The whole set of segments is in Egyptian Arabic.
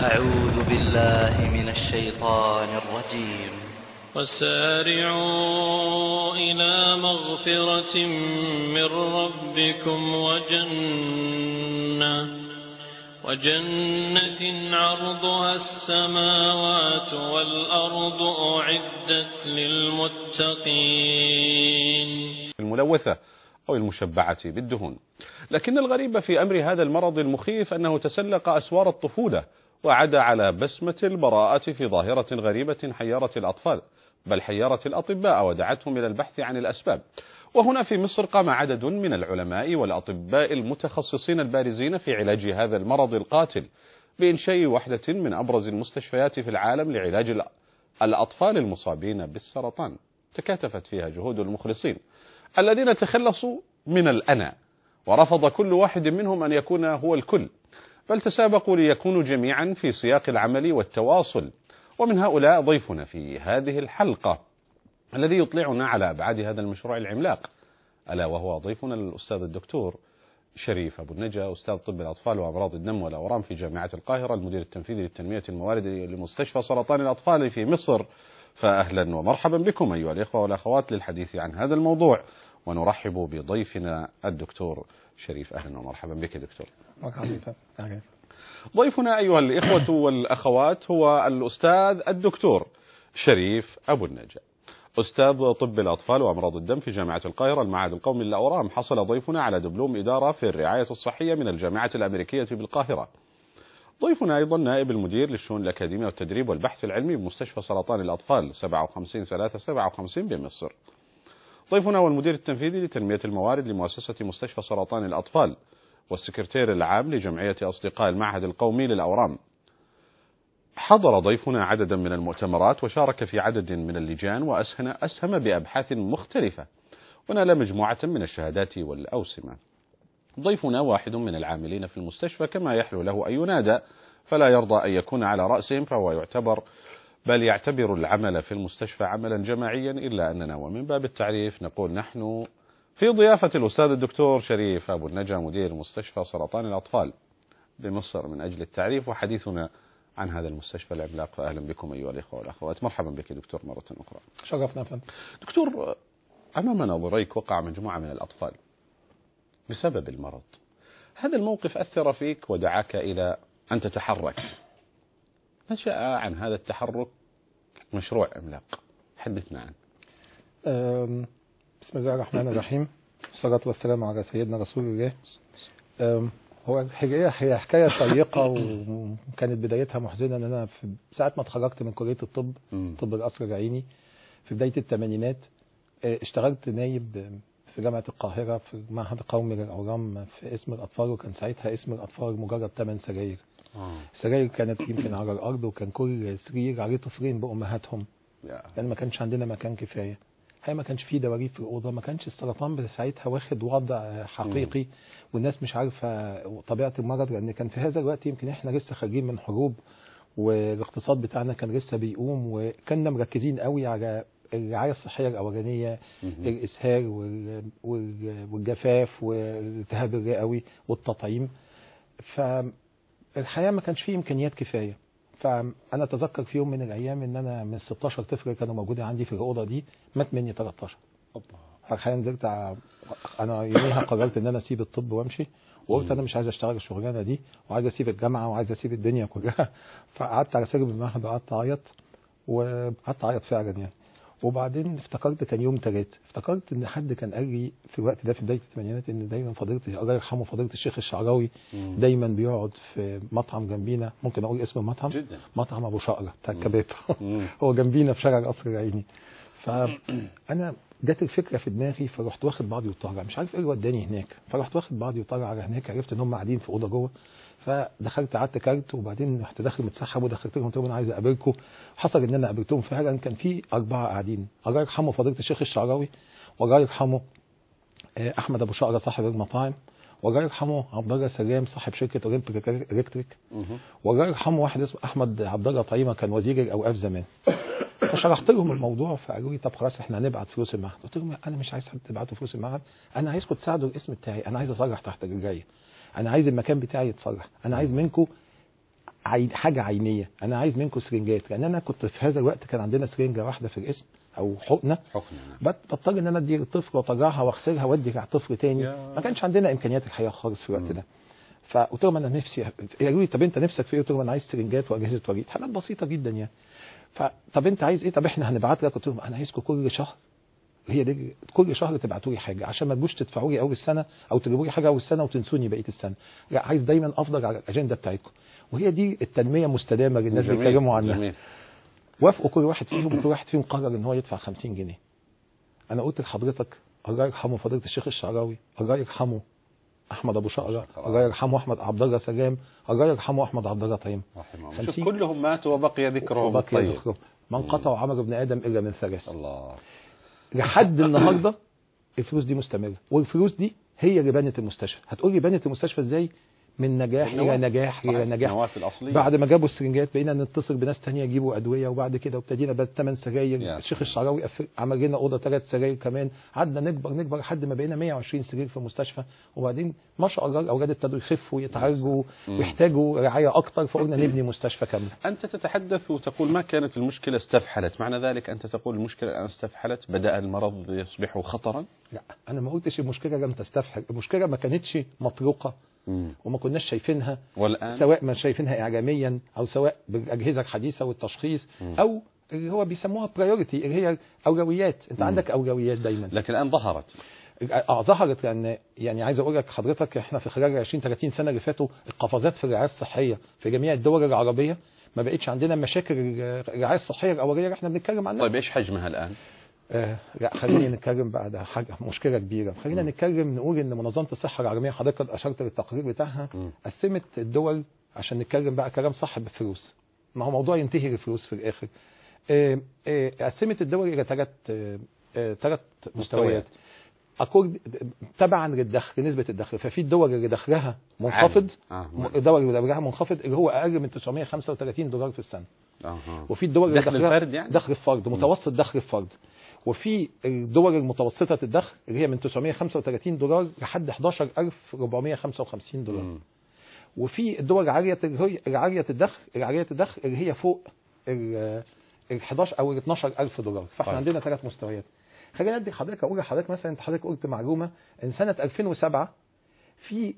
أعوذ بالله من الشيطان الرجيم وسارعوا إلى مغفرة من ربكم وجنة وجنة عرضها السماوات والأرض أعدت للمتقين الملوثة أو المشبعة بالدهون لكن الغريب في أمر هذا المرض المخيف أنه تسلق أسوار الطفولة وعدا على بسمة البراءة في ظاهرة غريبة حيرت الأطفال بل حيرت الأطباء ودعتهم إلى البحث عن الأسباب وهنا في مصر قام عدد من العلماء والأطباء المتخصصين البارزين في علاج هذا المرض القاتل بإنشاء وحدة من أبرز المستشفيات في العالم لعلاج الأطفال المصابين بالسرطان تكاتفت فيها جهود المخلصين الذين تخلصوا من الأنا ورفض كل واحد منهم أن يكون هو الكل بل تسابقوا ليكونوا جميعا في سياق العمل والتواصل ومن هؤلاء ضيفنا في هذه الحلقة الذي يطلعنا على أبعاد هذا المشروع العملاق ألا وهو ضيفنا الأستاذ الدكتور شريف أبو النجا أستاذ طب الأطفال وأمراض الدم والأورام في جامعة القاهرة المدير التنفيذي لتنمية الموارد لمستشفى سرطان الأطفال في مصر فأهلا ومرحبا بكم أيها الإخوة والأخوات للحديث عن هذا الموضوع ونرحب بضيفنا الدكتور شريف أهلا ومرحبا بك دكتور ضيفنا أيها الإخوة والأخوات هو الأستاذ الدكتور شريف أبو النجا أستاذ طب الأطفال وأمراض الدم في جامعة القاهرة المعهد القومي للأورام حصل ضيفنا على دبلوم إدارة في الرعاية الصحية من الجامعة الأمريكية بالقاهرة ضيفنا أيضا نائب المدير للشؤون الأكاديمية والتدريب والبحث العلمي بمستشفى سرطان الأطفال 57 3 57 بمصر ضيفنا هو المدير التنفيذي لتنمية الموارد لمؤسسة مستشفى سرطان الأطفال والسكرتير العام لجمعية أصدقاء المعهد القومي للأورام حضر ضيفنا عددا من المؤتمرات وشارك في عدد من اللجان وأسهم أسهم بأبحاث مختلفة ونال مجموعة من الشهادات والأوسمة ضيفنا واحد من العاملين في المستشفى كما يحلو له أن ينادى فلا يرضى أن يكون على رأسهم فهو يعتبر بل يعتبر العمل في المستشفى عملا جماعيا إلا أننا ومن باب التعريف نقول نحن في ضيافة الأستاذ الدكتور شريف أبو النجا مدير مستشفى سرطان الأطفال بمصر من أجل التعريف وحديثنا عن هذا المستشفى العملاق فأهلا بكم أيها الإخوة والأخوات مرحبا بك دكتور مرة أخرى شرفنا فندم دكتور أمام ناظريك وقع مجموعة من الأطفال بسبب المرض هذا الموقف أثر فيك ودعاك إلى أن تتحرك نشأ عن هذا التحرك مشروع عملاق حدثنا عنه بسم الله الرحمن الرحيم والصلاة والسلام على سيدنا رسول الله هو الحكاية هي حكاية طريقة وكانت بدايتها محزنة ان انا في ساعة ما اتخرجت من كلية الطب طب القصر العيني في بداية الثمانينات اشتغلت نايب في جامعة القاهرة في المعهد القومي للأورام في اسم الأطفال وكان ساعتها اسم الأطفال مجرد ثمان سراير السراير كانت يمكن على الأرض وكان كل سرير عليه طفلين بأمهاتهم لأن يعني ما كانش عندنا مكان كفاية هي ما كانش فيه دواليب في الأوضة ما كانش السرطان ساعتها واخد وضع حقيقي مم. والناس مش عارفة طبيعة المرض لأن كان في هذا الوقت يمكن احنا لسه خارجين من حروب والاقتصاد بتاعنا كان لسه بيقوم وكنا مركزين قوي على الرعاية الصحية الأولانية الإسهال والجفاف والالتهاب الرئوي والتطعيم فالحقيقة ما كانش فيه إمكانيات كفاية فأنا أتذكر في يوم من الأيام إن أنا من 16 طفل كانوا موجودين عندي في الأوضة دي مات مني 13 فالحقيقة نزلت أنا يوميها قررت إن أنا أسيب الطب وأمشي وقلت أنا مش عايز أشتغل الشغلانة دي وعايز أسيب الجامعة وعايز أسيب الدنيا كلها فقعدت على سرب المعهد وقعدت أعيط وقعدت أعيط فعلا يعني وبعدين افتكرت كان يوم تلات افتكرت ان حد كان قال لي في الوقت ده في بدايه الثمانينات ان دايما فضيله الله يرحمه فضيله الشيخ الشعراوي مم. دايما بيقعد في مطعم جنبينا ممكن اقول اسم المطعم جدا مطعم ابو شقره بتاع الكباب مم. هو جنبينا في شارع القصر العيني فانا جت الفكره في دماغي فرحت واخد بعضي وطالع مش عارف ايه اللي وداني هناك فرحت واخد بعضي وطالع على هناك عرفت ان هم قاعدين في اوضه جوه فدخلت قعدت كلت وبعدين رحت داخل متسحب ودخلت لهم قلت لهم انا عايز اقابلكم حصل ان انا قابلتهم فعلا كان في اربعه قاعدين الله يرحمه فضيله الشيخ الشعراوي والله يرحمه آه، احمد ابو شقره صاحب المطاعم والله يرحمه عبد الله سلام صاحب شركه اولمبيك الكتريك مم. والله يرحمه واحد اسمه احمد عبد الله طعيمه كان وزير الاوقاف زمان فشرحت لهم الموضوع فقالوا لي طب خلاص احنا هنبعت فلوس المعهد قلت لهم انا مش عايز حد تبعتوا فلوس المعهد انا عايزكم تساعدوا الاسم بتاعي انا عايز اصرح تحت الرجايه انا عايز المكان بتاعي يتصرح انا عايز منكم عين حاجه عينيه انا عايز منكم سرنجات لان انا كنت في هذا الوقت كان عندنا سرنجه واحده في القسم او حقنه حكم نعم. بت- بضطر ان انا ادي الطفل واطلعها واغسلها وادي على طفل تاني يا. ما كانش عندنا امكانيات الحقيقه خالص في الوقت مم. ده فقلت لهم انا نفسي قالوا لي طب انت نفسك في ايه؟ قلت لهم انا عايز سرنجات واجهزه وريد حاجات بسيطه جدا يعني فطب انت عايز ايه طب احنا هنبعت لك قلت لهم انا عايزكم كل شهر هي دي كل شهر تبعتوا لي حاجه عشان ما تجوش تدفعوا لي اول السنه او تجيبوا لي حاجه اول السنه وتنسوني بقيه السنه لا عايز دايما افضل على الاجنده بتاعتكم وهي دي التنميه المستدامه اللي الناس جميل، بيتكلموا عنها جميل. وافقوا كل واحد فيهم كل واحد فيهم قرر ان هو يدفع 50 جنيه انا قلت لحضرتك الله يرحمه فضيله الشيخ الشعراوي الله يرحمه احمد ابو شقره الله يرحمه احمد عبد الله سلام الله يرحمه احمد عبد الله طيب رحمه الله. خمسين. شوف كلهم ماتوا وبقي ذكرهم وبقي الطيب ذكره من قطع عمل ابن ادم الا من ثلاث الله لحد النهارده الفلوس دي مستمره والفلوس دي هي اللي بنت المستشفى هتقول لي بنت المستشفى ازاي من نجاح الى النواة. نجاح الى صحيح، نجاح النواة الأصلية بعد ما جابوا السرنجات بقينا نتصل بناس تانية يجيبوا ادويه وبعد كده وابتدينا بالثمان يا سجاير الشيخ سلام. الشعراوي قفل- عمل لنا اوضه ثلاث سجاير كمان قعدنا نكبر نكبر لحد ما بقينا 120 سرير في المستشفى وبعدين ما شاء الله الاولاد ابتدوا يخفوا ويتعالجوا مم. ويحتاجوا رعايه اكتر فقلنا نبني مستشفى كامله أنت تتحدث وتقول ما كانت المشكلة استفحلت معنى ذلك أنت تقول المشكلة الآن استفحلت بدأ المرض يصبح خطرا لا انا ما قلتش المشكله لم تستفحل المشكله ما كانتش مطروقه وما كناش شايفينها والآن سواء ما شايفينها اعلاميا او سواء بالاجهزه الحديثه والتشخيص مم. او اللي هو بيسموها برايورتي اللي هي اولويات انت مم. عندك اولويات دايما لكن الآن ظهرت اه ظهرت لان يعني عايز اقول لك حضرتك احنا في خلال 20 30 سنه اللي فاتوا القفزات في الرعايه الصحيه في جميع الدول العربيه ما بقتش عندنا مشاكل الرعايه الصحيه الاوليه اللي احنا بنتكلم عنها طيب إيش حجمها الآن آه لا خليني نتكلم بقى ده حاجه مشكله كبيره خلينا مم. نتكلم نقول ان منظمه الصحه العالميه حضرتك قد اشرت للتقرير بتاعها مم. قسمت الدول عشان نتكلم بقى كلام صح بالفلوس ما هو موضوع ينتهي الفلوس في الاخر آه، آه، قسمت الدول الى ثلاث ثلاث مستويات أكورد تبعا للدخل نسبة الدخل ففي الدول اللي دخلها منخفض آه. م- الدول اللي دخلها منخفض اللي هو أقل من 935 دولار في السنة آه. وفي الدول اللي دخل دخلها الفرد يعني؟ دخل الفرد متوسط دخل الفرد وفي الدول المتوسطة الدخل اللي هي من 935 دولار لحد 11455 دولار مم. وفي الدول العالية اللي هي العالية الدخل العالية الدخل اللي هي فوق ال ال 11 او ال 12000 دولار فاحنا طيب. عندنا ثلاث مستويات خلينا ندي حضرتك اقول لحضرتك مثلا انت حضرتك قلت معلومه ان سنه 2007 في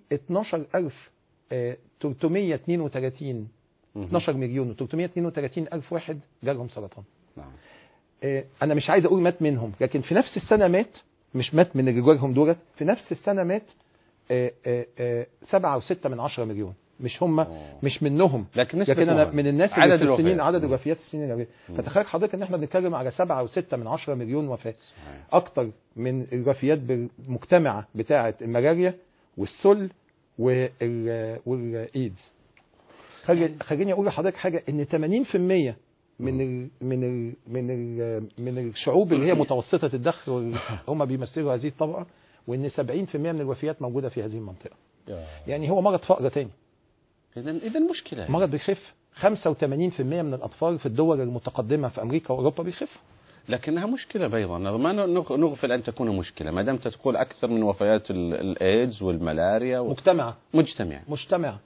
12332 مم. 12 مليون و332 الف واحد جالهم سرطان نعم آه، انا مش عايز اقول مات منهم لكن في نفس السنه مات مش مات من اللي جالهم دولت في نفس السنه مات آه، آه، آه، سبعة وستة من عشرة مليون مش هم أوه. مش منهم لكن نسبة لكن انا وفاة. من الناس عدد اللي في السنين الوفيات. عدد مم. الوفيات السنين اللي مم. فتخيل حضرتك ان احنا بنتكلم على سبعة وستة من عشرة مليون وفاة صحيح. اكتر من الوفيات المجتمعة بتاعة الملاريا والسل وال- والايدز خلي- خليني اقول لحضرتك حاجة ان 80% من ال من ال من ال من الشعوب اللي هي متوسطة الدخل وال- هم بيمثلوا هذه الطبقة وان 70% من الوفيات موجودة في هذه المنطقة يعني هو مرض فقر تاني إذا إذا المشكلة مرض بيخف 85% من الاطفال في الدول المتقدمه في امريكا واوروبا بيخفوا لكنها مشكلة بيضا ما نغ- نغفل أن تكون مشكلة ما دمت تقول أكثر من وفيات ال- الإيدز والملاريا و- مجتمعه مجتمع مجتمعه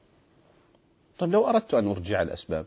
طيب لو أردت أن أرجع الأسباب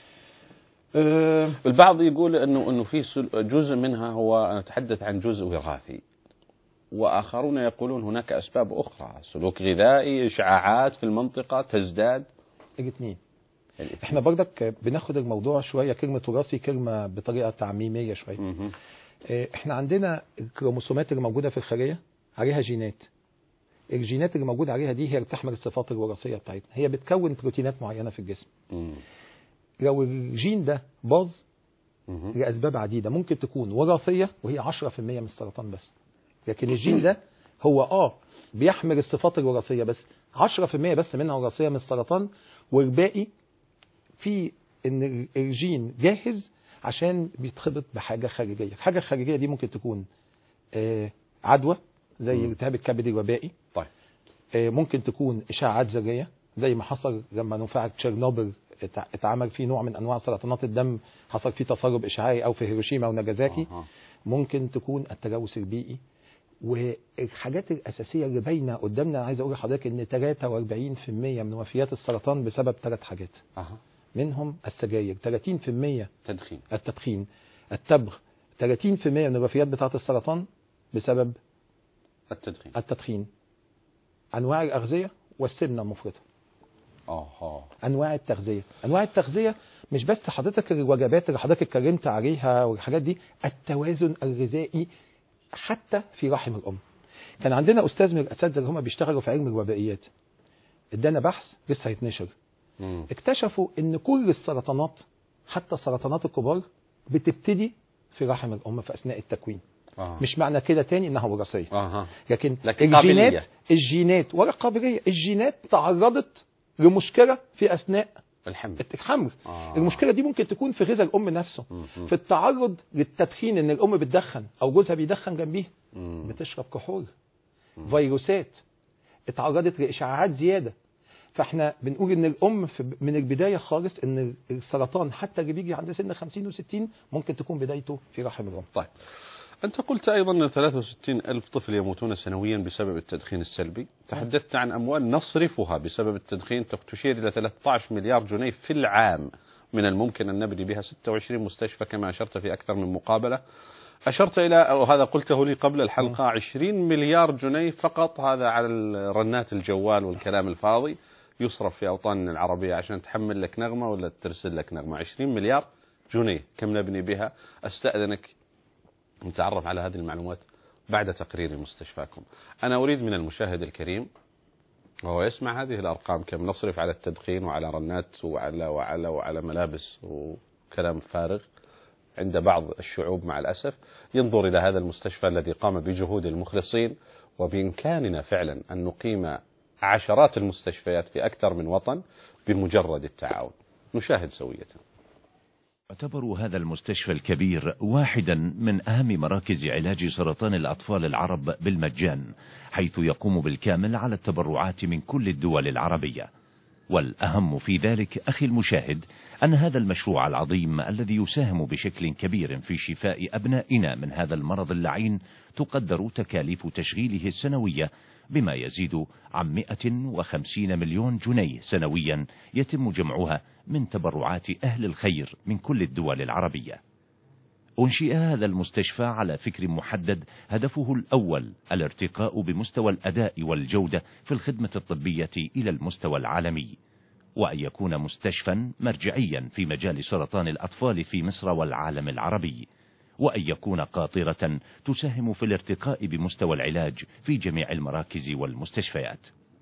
أه البعض يقول أنه أنه في سل- جزء منها هو نتحدث عن جزء وراثي وآخرون يقولون هناك أسباب أخرى سلوك غذائي إشعاعات في المنطقة تزداد الاثنين احنا برضك بناخد الموضوع شويه كلمه وراثي كلمه بطريقه تعميميه شويه مهم. آه، احنا عندنا الكروموسومات اللي موجوده في الخليه عليها جينات الجينات اللي موجوده عليها دي هي اللي بتحمل الصفات الوراثيه بتاعتنا هي بتكون بروتينات معينه في الجسم مم. لو الجين ده باظ مهم. لأسباب عديدة ممكن تكون وراثية وهي 10% من السرطان بس لكن الجين ده هو اه بيحمل الصفات الوراثية بس 10% بس منها وراثية من السرطان والباقي في ان الجين جاهز عشان بيتخبط بحاجة خارجية الحاجة الخارجية دي ممكن تكون آه، عدوى زي مم. التهاب الكبد الوبائي طيب آه، ممكن تكون اشعاعات ذريه زي ما حصل لما مفاعل تشيرنوبل اتع- اتعمل فيه نوع من انواع سرطانات الدم حصل فيه تسرب اشعاعي او في هيروشيما وناجازاكي أها. ممكن تكون التلوث البيئي والحاجات الاساسيه اللي باينه قدامنا عايز اقول لحضرتك ان 43% من وفيات السرطان بسبب ثلاث حاجات أها. منهم السجاير 30% تدخين التدخين التبغ 30% من الوفيات بتاعه السرطان بسبب التدخين التدخين انواع الاغذيه والسمنه المفرطه أها انواع التغذيه انواع التغذيه مش بس حضرتك الوجبات اللي حضرتك اتكلمت عليها والحاجات دي التوازن الغذائي حتى في رحم الام كان عندنا استاذ من الاساتذه اللي هم بيشتغلوا في علم الوبائيات ادانا بحث لسه هيتنشر مم. اكتشفوا ان كل السرطانات حتى السرطانات الكبار بتبتدي في رحم الام في اثناء التكوين آه. مش معنى كده تاني انها وراثيه أها لكن, لكن الجينات قابلية. الجينات ولا قابليه الجينات تعرضت لمشكله في اثناء الحمد الحمل آه. المشكله دي ممكن تكون في غذاء الام نفسه مم. في التعرض للتدخين ان الام بتدخن او جوزها بيدخن جنبيها مم. بتشرب كحول فيروسات اتعرضت لاشعاعات زياده فاحنا بنقول ان الام في من البدايه خالص ان السرطان حتى اللي بيجي عند سن 50 و60 ممكن تكون بدايته في رحم الام طيب أنت قلت أيضا أن 63 ألف طفل يموتون سنويا بسبب التدخين السلبي تحدثت عن أموال نصرفها بسبب التدخين تشير إلى 13 مليار جنيه في العام من الممكن أن نبني بها 26 مستشفى كما أشرت في أكثر من مقابلة أشرت إلى وهذا قلته لي قبل الحلقة 20 مليار جنيه فقط هذا على رنات الجوال والكلام الفاضي يصرف في أوطاننا العربية عشان تحمل لك نغمة ولا ترسل لك نغمة 20 مليار جنيه كم نبني بها أستأذنك نتعرف على هذه المعلومات بعد تقرير مستشفاكم أنا أريد من المشاهد الكريم وهو يسمع هذه الأرقام كم نصرف على التدخين وعلى رنات وعلى وعلى وعلى ملابس وكلام فارغ عند بعض الشعوب مع الأسف ينظر إلى هذا المستشفى الذي قام بجهود المخلصين وبإمكاننا فعلا أن نقيم عشرات المستشفيات في أكثر من وطن بمجرد التعاون نشاهد سوية يعتبر هذا المستشفى الكبير واحدا من أهم مراكز علاج سرطان الأطفال العرب بالمجان حيث يقوم بالكامل على التبرعات من كل الدول العربية والأهم في ذلك أخي المشاهد أن هذا المشروع العظيم الذي يساهم بشكل كبير في شفاء أبنائنا من هذا المرض اللعين تقدر تكاليف تشغيله السنوية بما يزيد عن 150 مليون جنيه سنويا يتم جمعها من تبرعات أهل الخير من كل الدول العربية أنشئ هذا المستشفى على فكر محدد هدفه الأول الارتقاء بمستوى الأداء والجودة في الخدمة الطبية إلى المستوى العالمي وأن يكون مستشفى مرجعيا في مجال سرطان الأطفال في مصر والعالم العربي وأن يكون قاطرة تساهم في الارتقاء بمستوى العلاج في جميع المراكز والمستشفيات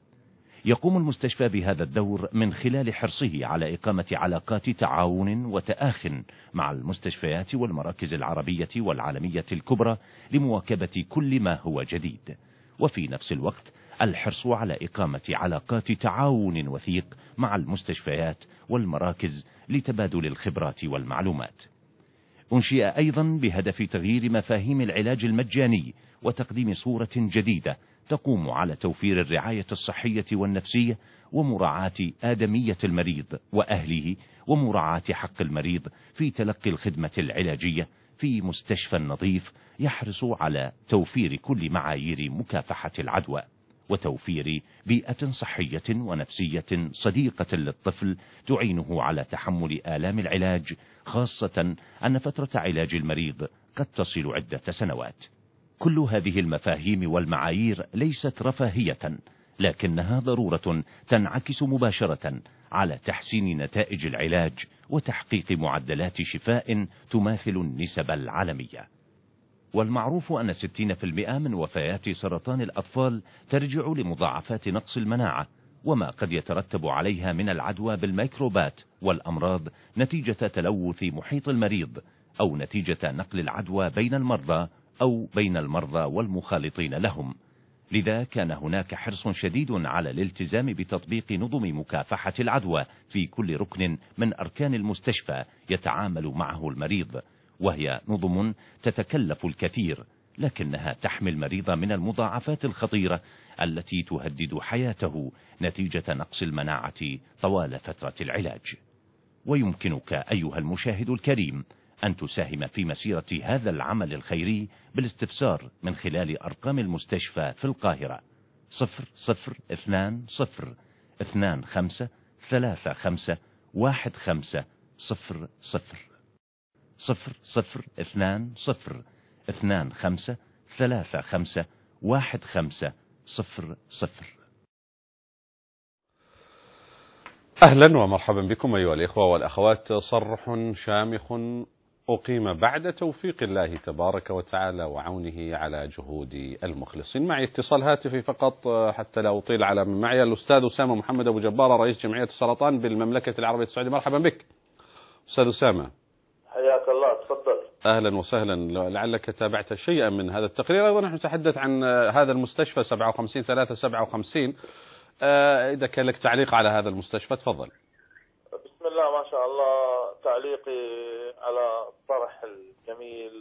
يقوم المستشفى بهذا الدور من خلال حرصه على إقامة علاقات تعاون وتآخ مع المستشفيات والمراكز العربية والعالمية الكبرى لمواكبة كل ما هو جديد وفي نفس الوقت الحرص على إقامة علاقات تعاون وثيق مع المستشفيات والمراكز لتبادل الخبرات والمعلومات أنشئ أيضا بهدف تغيير مفاهيم العلاج المجاني وتقديم صورة جديدة تقوم على توفير الرعاية الصحية والنفسية ومراعاة آدمية المريض وأهله ومراعاة حق المريض في تلقي الخدمة العلاجية في مستشفى نظيف يحرص على توفير كل معايير مكافحة العدوى وتوفير بيئة صحية ونفسية صديقة للطفل تعينه على تحمل آلام العلاج خاصة أن فترة علاج المريض قد تصل عدة سنوات كل هذه المفاهيم والمعايير ليست رفاهية لكنها ضرورة تنعكس مباشرة على تحسين نتائج العلاج وتحقيق معدلات شفاء تماثل النسب العالمية والمعروف أن 60% من وفيات سرطان الأطفال ترجع لمضاعفات نقص المناعة وما قد يترتب عليها من العدوى بالميكروبات والأمراض نتيجة تلوث محيط المريض أو نتيجة نقل العدوى بين المرضى أو بين المرضى والمخالطين لهم لذا كان هناك حرص شديد على الالتزام بتطبيق نظم مكافحة العدوى في كل ركن من أركان المستشفى يتعامل معه المريض وهي نظم تتكلف الكثير لكنها تحمي المريض من المضاعفات الخطيرة التي تهدد حياته نتيجة نقص المناعة طوال فترة العلاج ويمكنك أيها المشاهد الكريم أن تساهم في مسيرة هذا العمل الخيري بالاستفسار من خلال أرقام المستشفى في القاهرة صفر صفر اثنان صفر اثنان خمسة ثلاثة خمسة واحد خمسة صفر صفر صفر صفر اثنان صفر اثنان خمسة ثلاثة خمسة واحد خمسة صفر صفر أهلا ومرحبا بكم أيها الإخوة والأخوات صرح شامخ أقيم بعد توفيق الله تبارك وتعالى وعونه على جهود المخلصين معي اتصال هاتفي فقط حتى لا أطيل على من معي الأستاذ أسامة محمد أبو جبارة رئيس جمعية السرطان بالمملكة العربية السعودية مرحبا بك أستاذ أسامة حياك الله تفضل أهلا وسهلا لعلك تابعت شيئا من هذا التقرير أيضا نحن نتحدث عن هذا المستشفى 57 3 57 إذا كان لك تعليق على هذا المستشفى تفضل بسم الله ما شاء الله تعليقي على الطرح الجميل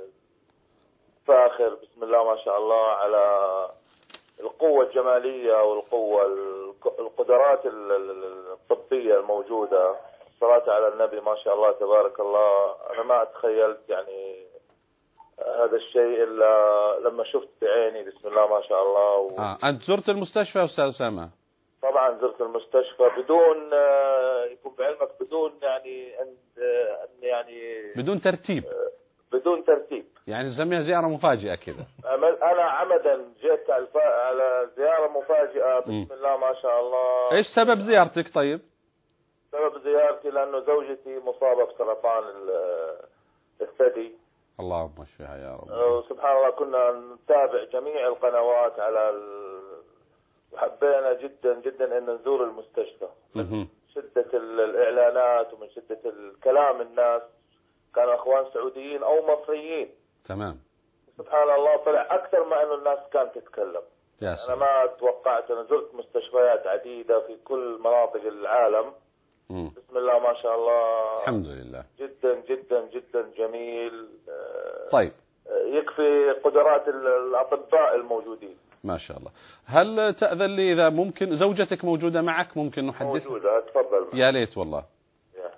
الفاخر بسم الله ما شاء الله على القوة الجمالية والقوة القدرات الطبية الموجودة الصلاة على النبي ما شاء الله تبارك الله أنا ما تخيلت يعني هذا الشيء إلا لما شفت بعيني بسم الله ما شاء الله و... آه. أنت زرت المستشفى يا أستاذ أسامة طبعا زرت المستشفى بدون آه، يكون بعلمك بدون يعني أن آه، أن يعني بدون ترتيب بدون ترتيب يعني نسميها زيارة مفاجئة كذا أمل- أنا عمدا جيت على الف- على زيارة مفاجئة بسم الله ما شاء الله إيش سبب زيارتك طيب سبب زيارتي لأنه زوجتي مصابة بسرطان ال- الثدي اللهم اشفيها يا رب وسبحان الله كنا نتابع جميع القنوات على ال... وحبينا جدا جدا ان نزور المستشفى مهم. شدة ال- الاعلانات ومن شدة الكلام الناس كانوا اخوان سعوديين او مصريين تمام سبحان الله طلع اكثر ما انه الناس كانت تتكلم يا انا سلام ما توقعت انا زرت مستشفيات عديدة في كل مناطق العالم مم. بسم الله ما شاء الله الحمد لله جدا جدا جدا جميل آه، طيب يكفي قدرات ال- الاطباء الموجودين ما شاء الله هل تأذن لي إذا ممكن زوجتك موجودة معك ممكن نحدث موجوده تفضل يا ليت والله يا.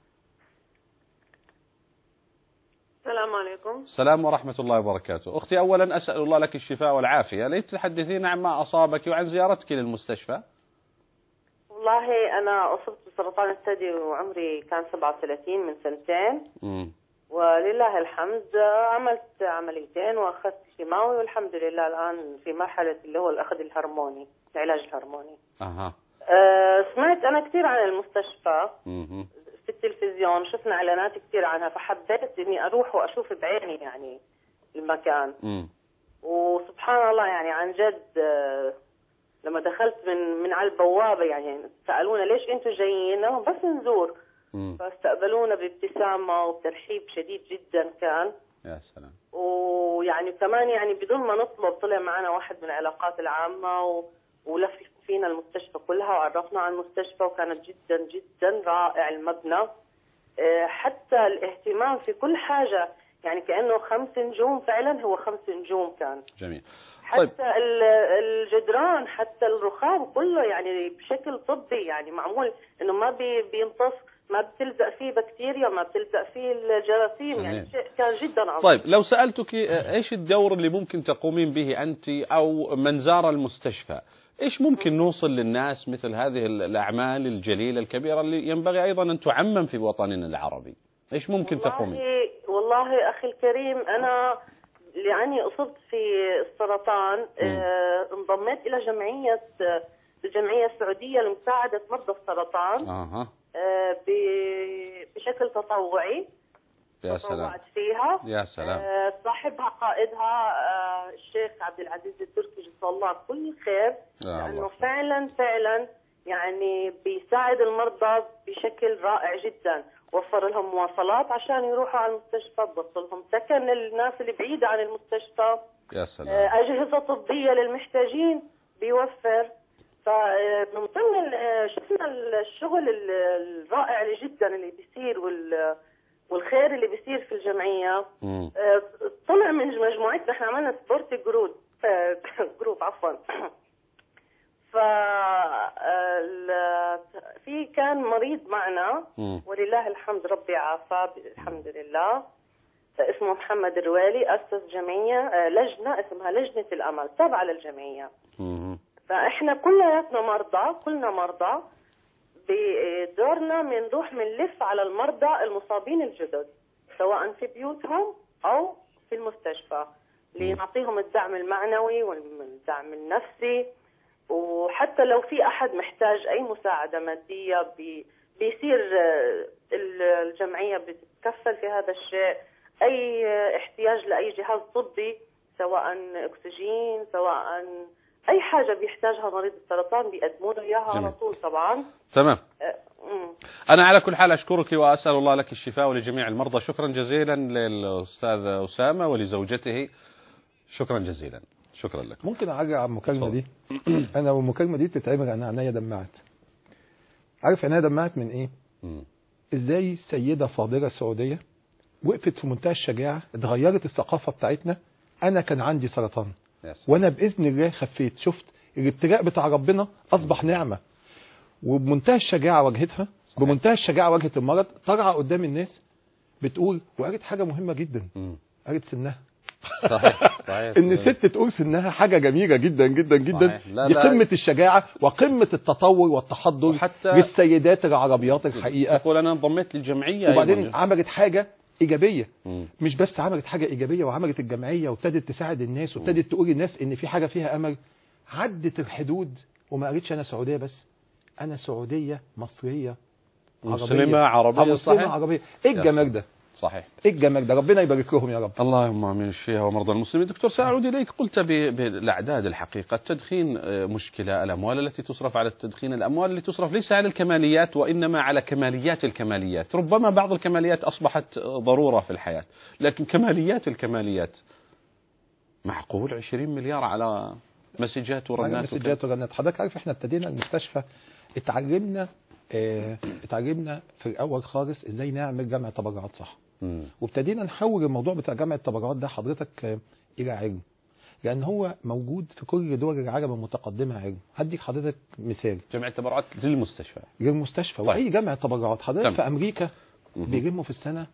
السلام عليكم السلام ورحمة الله وبركاته أختي أولا أسأل الله لك الشفاء والعافية ليت تحدثينا عما أصابك وعن زيارتك للمستشفى والله أنا أصبت بسرطان الثدي وعمري كان 37 من سنتين مم. ولله الحمد عملت عمليتين وأخذت كيماوي والحمد لله الآن في مرحلة اللي هو الأخذ الهرموني العلاج الهرموني أها أه سمعت أنا كثير عن المستشفى مهم. في التلفزيون شفنا إعلانات كثير عنها فحبيت إني أروح وأشوف بعيني يعني المكان مم. وسبحان الله يعني عن جد آه، لما دخلت من من على البوابه يعني سالونا ليش انتم جايين؟ قالوا بس نزور مم. فاستقبلونا بابتسامه وبترحيب شديد جدا كان يا سلام ويعني كمان يعني بدون ما نطلب طلع معنا واحد من العلاقات العامه و... ولف فينا المستشفى كلها وعرفنا عن المستشفى وكانت جدا جدا رائع المبنى آه، حتى الاهتمام في كل حاجه يعني كانه خمس نجوم فعلا هو خمس نجوم كان جميل طيب. حتى ال- الجدران حتى الرخام كله يعني بشكل طبي يعني معمول انه ما بي بيمتص ما بتلزق فيه بكتيريا ما بتلزق فيه الجراثيم يعني جميل. شيء كان جدا عظيم طيب لو سألتك آه، إيش الدور اللي ممكن تقومين به أنت أو من زار المستشفى إيش ممكن نوصل للناس مثل هذه ال- الأعمال الجليلة الكبيرة اللي ينبغي أيضا أن تعمم في وطننا العربي إيش ممكن تقومين والله والله اخي الكريم انا لاني اصبت في السرطان آه انضميت الى جمعيه آه، الجمعيه السعوديه لمساعده مرضى السرطان أها آه ب- بشكل تطوعي يا سلام تطوعت فيها يا سلام آه، صاحبها قائدها آه، الشيخ عبد العزيز التركي جزاه الله كل خير يا لانه الله فعلا فعلا يعني بيساعد المرضى بشكل رائع جدا وفر لهم مواصلات عشان يروحوا على المستشفى بوصل لهم سكن للناس اللي بعيدة عن المستشفى يا سلام آه، أجهزة طبية للمحتاجين بيوفر فمن ضمن ال- آه، شفنا الشغل ال- الرائع جدا اللي بيصير وال والخير اللي بيصير في الجمعية مم. آه، طلع من مجموعتنا احنا عملنا سبورت جروب آه، جروب عفوا ف ال- في كان مريض معنا مم. ولله الحمد ربي عافاه الحمد لله اسمه محمد الروالي أسس جمعية آه، لجنة اسمها لجنة الأمل تابعة للجمعية مم. فإحنا كلياتنا مرضى كلنا مرضى بدورنا بنروح بنلف على المرضى المصابين الجدد سواء في بيوتهم أو في المستشفى لنعطيهم الدعم المعنوي والدعم النفسي وحتى لو في أحد محتاج أي مساعدة مادية بي بيصير آه، ال- الجمعية بتتكفل في هذا الشيء أي آه، احتياج لأي جهاز طبي سواء أكسجين سواء أي حاجة بيحتاجها مريض السرطان بيقدموا له إياها جميل. على طول طبعا تمام آه، مم. أنا على كل حال أشكرك وأسأل الله لك الشفاء ولجميع المرضى شكرا جزيلا للأستاذ أسامة ولزوجته شكرا جزيلا شكرا لك ممكن اراجع على المكالمه اتفضل. دي انا والمكالمه دي بتتعمل انا عينيا دمعت عارف عينيا دمعت من ايه مم. ازاي سيده فاضله سعوديه وقفت في منتهى الشجاعه اتغيرت الثقافه بتاعتنا انا كان عندي سرطان يا سلام. وانا باذن الله خفيت شفت الابتلاء بتاع ربنا اصبح نعمه وبمنتهى الشجاعه واجهتها بمنتهى الشجاعه واجهت المرض طالعه قدام الناس بتقول وقالت حاجه مهمه جدا مم. قالت سنها صحيح صحيح ان ست تقول سنها حاجه جميله جدا جدا جدا صحيح. لا، دي لا. قمه الشجاعه وقمه التطور والتحضر وحتى- للسيدات العربيات الحقيقه تقول أنا انضميت للجمعية وبعدين أيضاً. عملت حاجه ايجابيه مم. مش بس عملت حاجه ايجابيه وعملت الجمعيه وابتدت تساعد الناس وابتدت تقول للناس ان في حاجه فيها امل عدت الحدود وما قالتش انا سعوديه بس انا سعوديه مصريه مسلمة عربية مسلمه صحيح عربيه ايه يا الجمال ده صحيح ايه الجمال ده ربنا يبارك لهم يا رب اللهم امين الشفاء ومرضى المسلمين دكتور سأعود اليك قلت ب- بالاعداد الحقيقه التدخين آه، مشكله الاموال التي تصرف على التدخين الاموال التي تصرف ليس على الكماليات وانما على كماليات الكماليات ربما بعض الكماليات اصبحت آه، ضروره في الحياه لكن كماليات الكماليات معقول 20 مليار على مسجات على ورنات مسجات ورنات حضرتك عارف احنا ابتدينا المستشفى اتعلمنا اه اتعلمنا في الاول خالص ازاي نعمل جمع تبرعات صح مم. وابتدينا نحول الموضوع بتاع جمع التبرعات ده حضرتك آه، الى علم لان هو موجود في كل دول العالم المتقدمه علم هديك حضرتك مثال جمع التبرعات للمستشفى للمستشفى طيب. واي جمع تبرعات حضرتك تمام. في امريكا مهم. بيلموا في السنه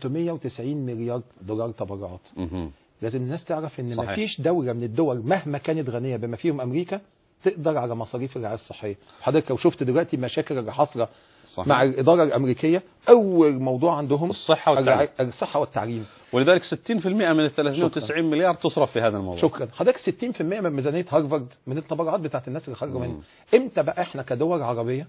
390 مليار دولار تبرعات مهم. لازم الناس تعرف ان صحيح. مفيش دوله من الدول مهما كانت غنيه بما فيهم امريكا تقدر على مصاريف الرعايه الصحيه حضرتك لو شفت دلوقتي المشاكل اللي حاصله صحيح. مع الاداره الامريكيه اول موضوع عندهم الصحه والتعليم الرعاية- الصحه والتعليم ولذلك 60% من ال 390 مليار تصرف في هذا الموضوع شكرا حضرتك 60% من ميزانيه هارفارد من التبرعات بتاعت الناس اللي خرجوا مم. منها امتى بقى احنا كدول عربيه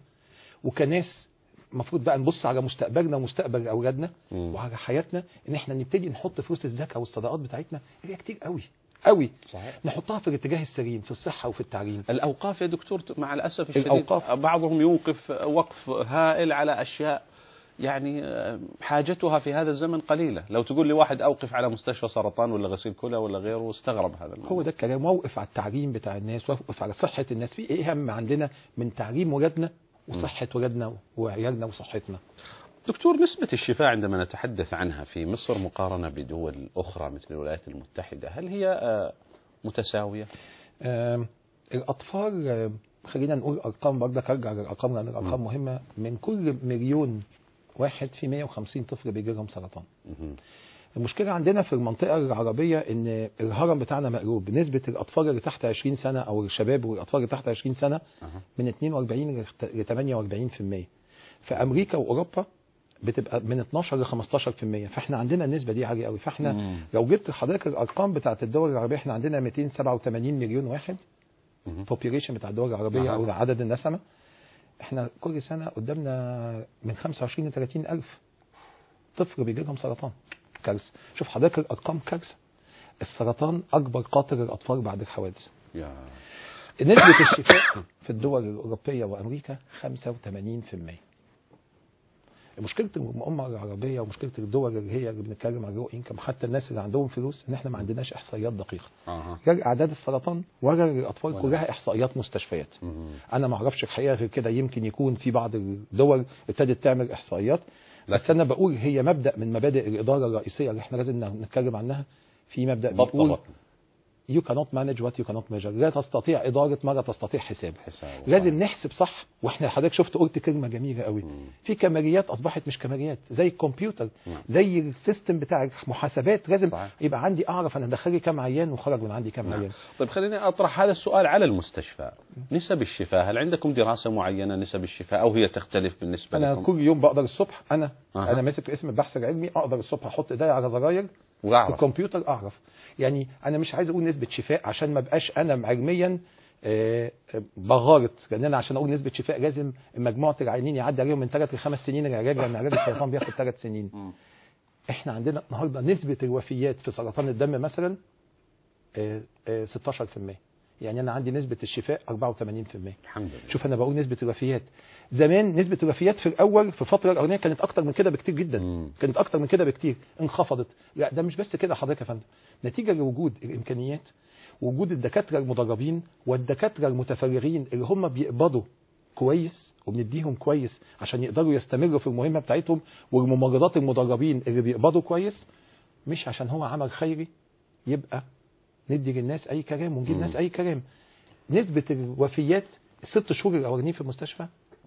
وكناس المفروض بقى نبص على مستقبلنا ومستقبل اولادنا مم. وعلى حياتنا ان احنا نبتدي نحط فلوس الزكاه والصدقات بتاعتنا هي كتير قوي قوي صحيح نحطها في الاتجاه السليم في الصحه وفي التعليم الأوقاف يا دكتور مع الأسف الشديد الأوقاف. بعضهم يوقف وقف هائل على أشياء يعني آه، حاجتها في هذا الزمن قليلة لو تقول لي واحد أوقف على مستشفى سرطان ولا غسيل كلى ولا غيره استغرب هذا الموضوع هو ده الكلام واوقف على التعليم بتاع الناس واوقف على صحه الناس في ايه اهم عندنا من تعليم ولادنا وصحه ولادنا وعيالنا وصحتنا دكتور نسبة الشفاء عندما نتحدث عنها في مصر مقارنة بدول أخرى مثل الولايات المتحدة هل هي آه، متساوية؟ آم، الاطفال آم، خلينا نقول ارقام برضك ارجع للارقام لان الارقام مهمه من كل مليون واحد في 150 طفل بيجي لهم سرطان مهم. المشكله عندنا في المنطقه العربيه ان الهرم بتاعنا مقلوب نسبه الاطفال اللي تحت 20 سنه او الشباب والاطفال اللي تحت 20 سنه أها. من 42 ل 48% في امريكا واوروبا بتبقى من 12 ل 15% فاحنا عندنا النسبه دي عاليه قوي فاحنا مم. لو جبت حضرتك الارقام بتاعت الدول العربيه احنا عندنا 287 مليون واحد مهم. population بتاع الدول العربيه نعم. او عدد النسمه احنا كل سنه قدامنا من 25 ل 30 الف طفل بيجي لهم سرطان كارثه شوف حضرتك الارقام كارثه السرطان اكبر قاتل للاطفال بعد الحوادث يا نسبه الشفاء في الدول الاوروبيه وامريكا 85% مشكله الامه العربيه ومشكله الدول اللي هي اللي بنتكلم عن لو انكم حتى الناس اللي عندهم فلوس ان احنا ما عندناش احصائيات دقيقه أها. لا اعداد السرطان ولا الاطفال ولا. كلها احصائيات مستشفيات مهم. انا ما اعرفش الحقيقه غير كده يمكن يكون في بعض الدول ابتدت تعمل احصائيات بس انا بقول هي مبدا من مبادئ الاداره الرئيسيه اللي احنا لازم نتكلم عنها في مبدا ضبط بيقول بطن. you cannot manage what you cannot measure لا تستطيع إدارة ما لا تستطيع حساب حساب لازم نحسب صح واحنا حضرتك شفت قلت كلمه جميله قوي مم. في كماليات اصبحت مش كماليات زي الكمبيوتر نعم. زي السيستم بتاع المحاسبات لازم صحيح. يبقى عندي اعرف انا دخلي كام عيان وخرج من عندي كام نعم. عيان طيب خليني أطرح هذا السؤال على المستشفى نسب الشفاء هل عندكم دراسة معينة نسب الشفاء أو هي تختلف بالنسبة انا لكم كل يوم بقدر الصبح انا أها. انا ماسك اسم البحث العلمي اقدر الصبح احط ايدي على زراير في وأعرف الكمبيوتر اعرف يعني انا مش عايز اقول نسبه شفاء عشان ما بقاش انا علميا آه، آه، بغارت لان انا عشان اقول نسبه شفاء لازم مجموعه العيانين يعدي عليهم من ثلاث لخمس سنين العلاج لان علاج السرطان بياخد ثلاث سنين مم. احنا عندنا النهارده نسبه الوفيات في سرطان الدم مثلا آه، آه، 16% يعني انا عندي نسبه الشفاء 84% الحمد لله شوف انا بقول نسبه الوفيات زمان نسبه الوفيات في الاول في الفتره الاولانيه كانت اكتر من كده بكتير جدا مم. كانت اكتر من كده بكتير انخفضت لا ده مش بس كده حضرتك يا فندم نتيجه لوجود الامكانيات وجود الدكاتره المدربين والدكاتره المتفرغين اللي هم بيقبضوا كويس وبنديهم كويس عشان يقدروا يستمروا في المهمه بتاعتهم والممرضات المدربين اللي بيقبضوا كويس مش عشان هو عمل خيري يبقى ندي للناس اي كلام ونجيب مم. الناس اي كلام نسبه الوفيات الست شهور الاولانيين في المستشفى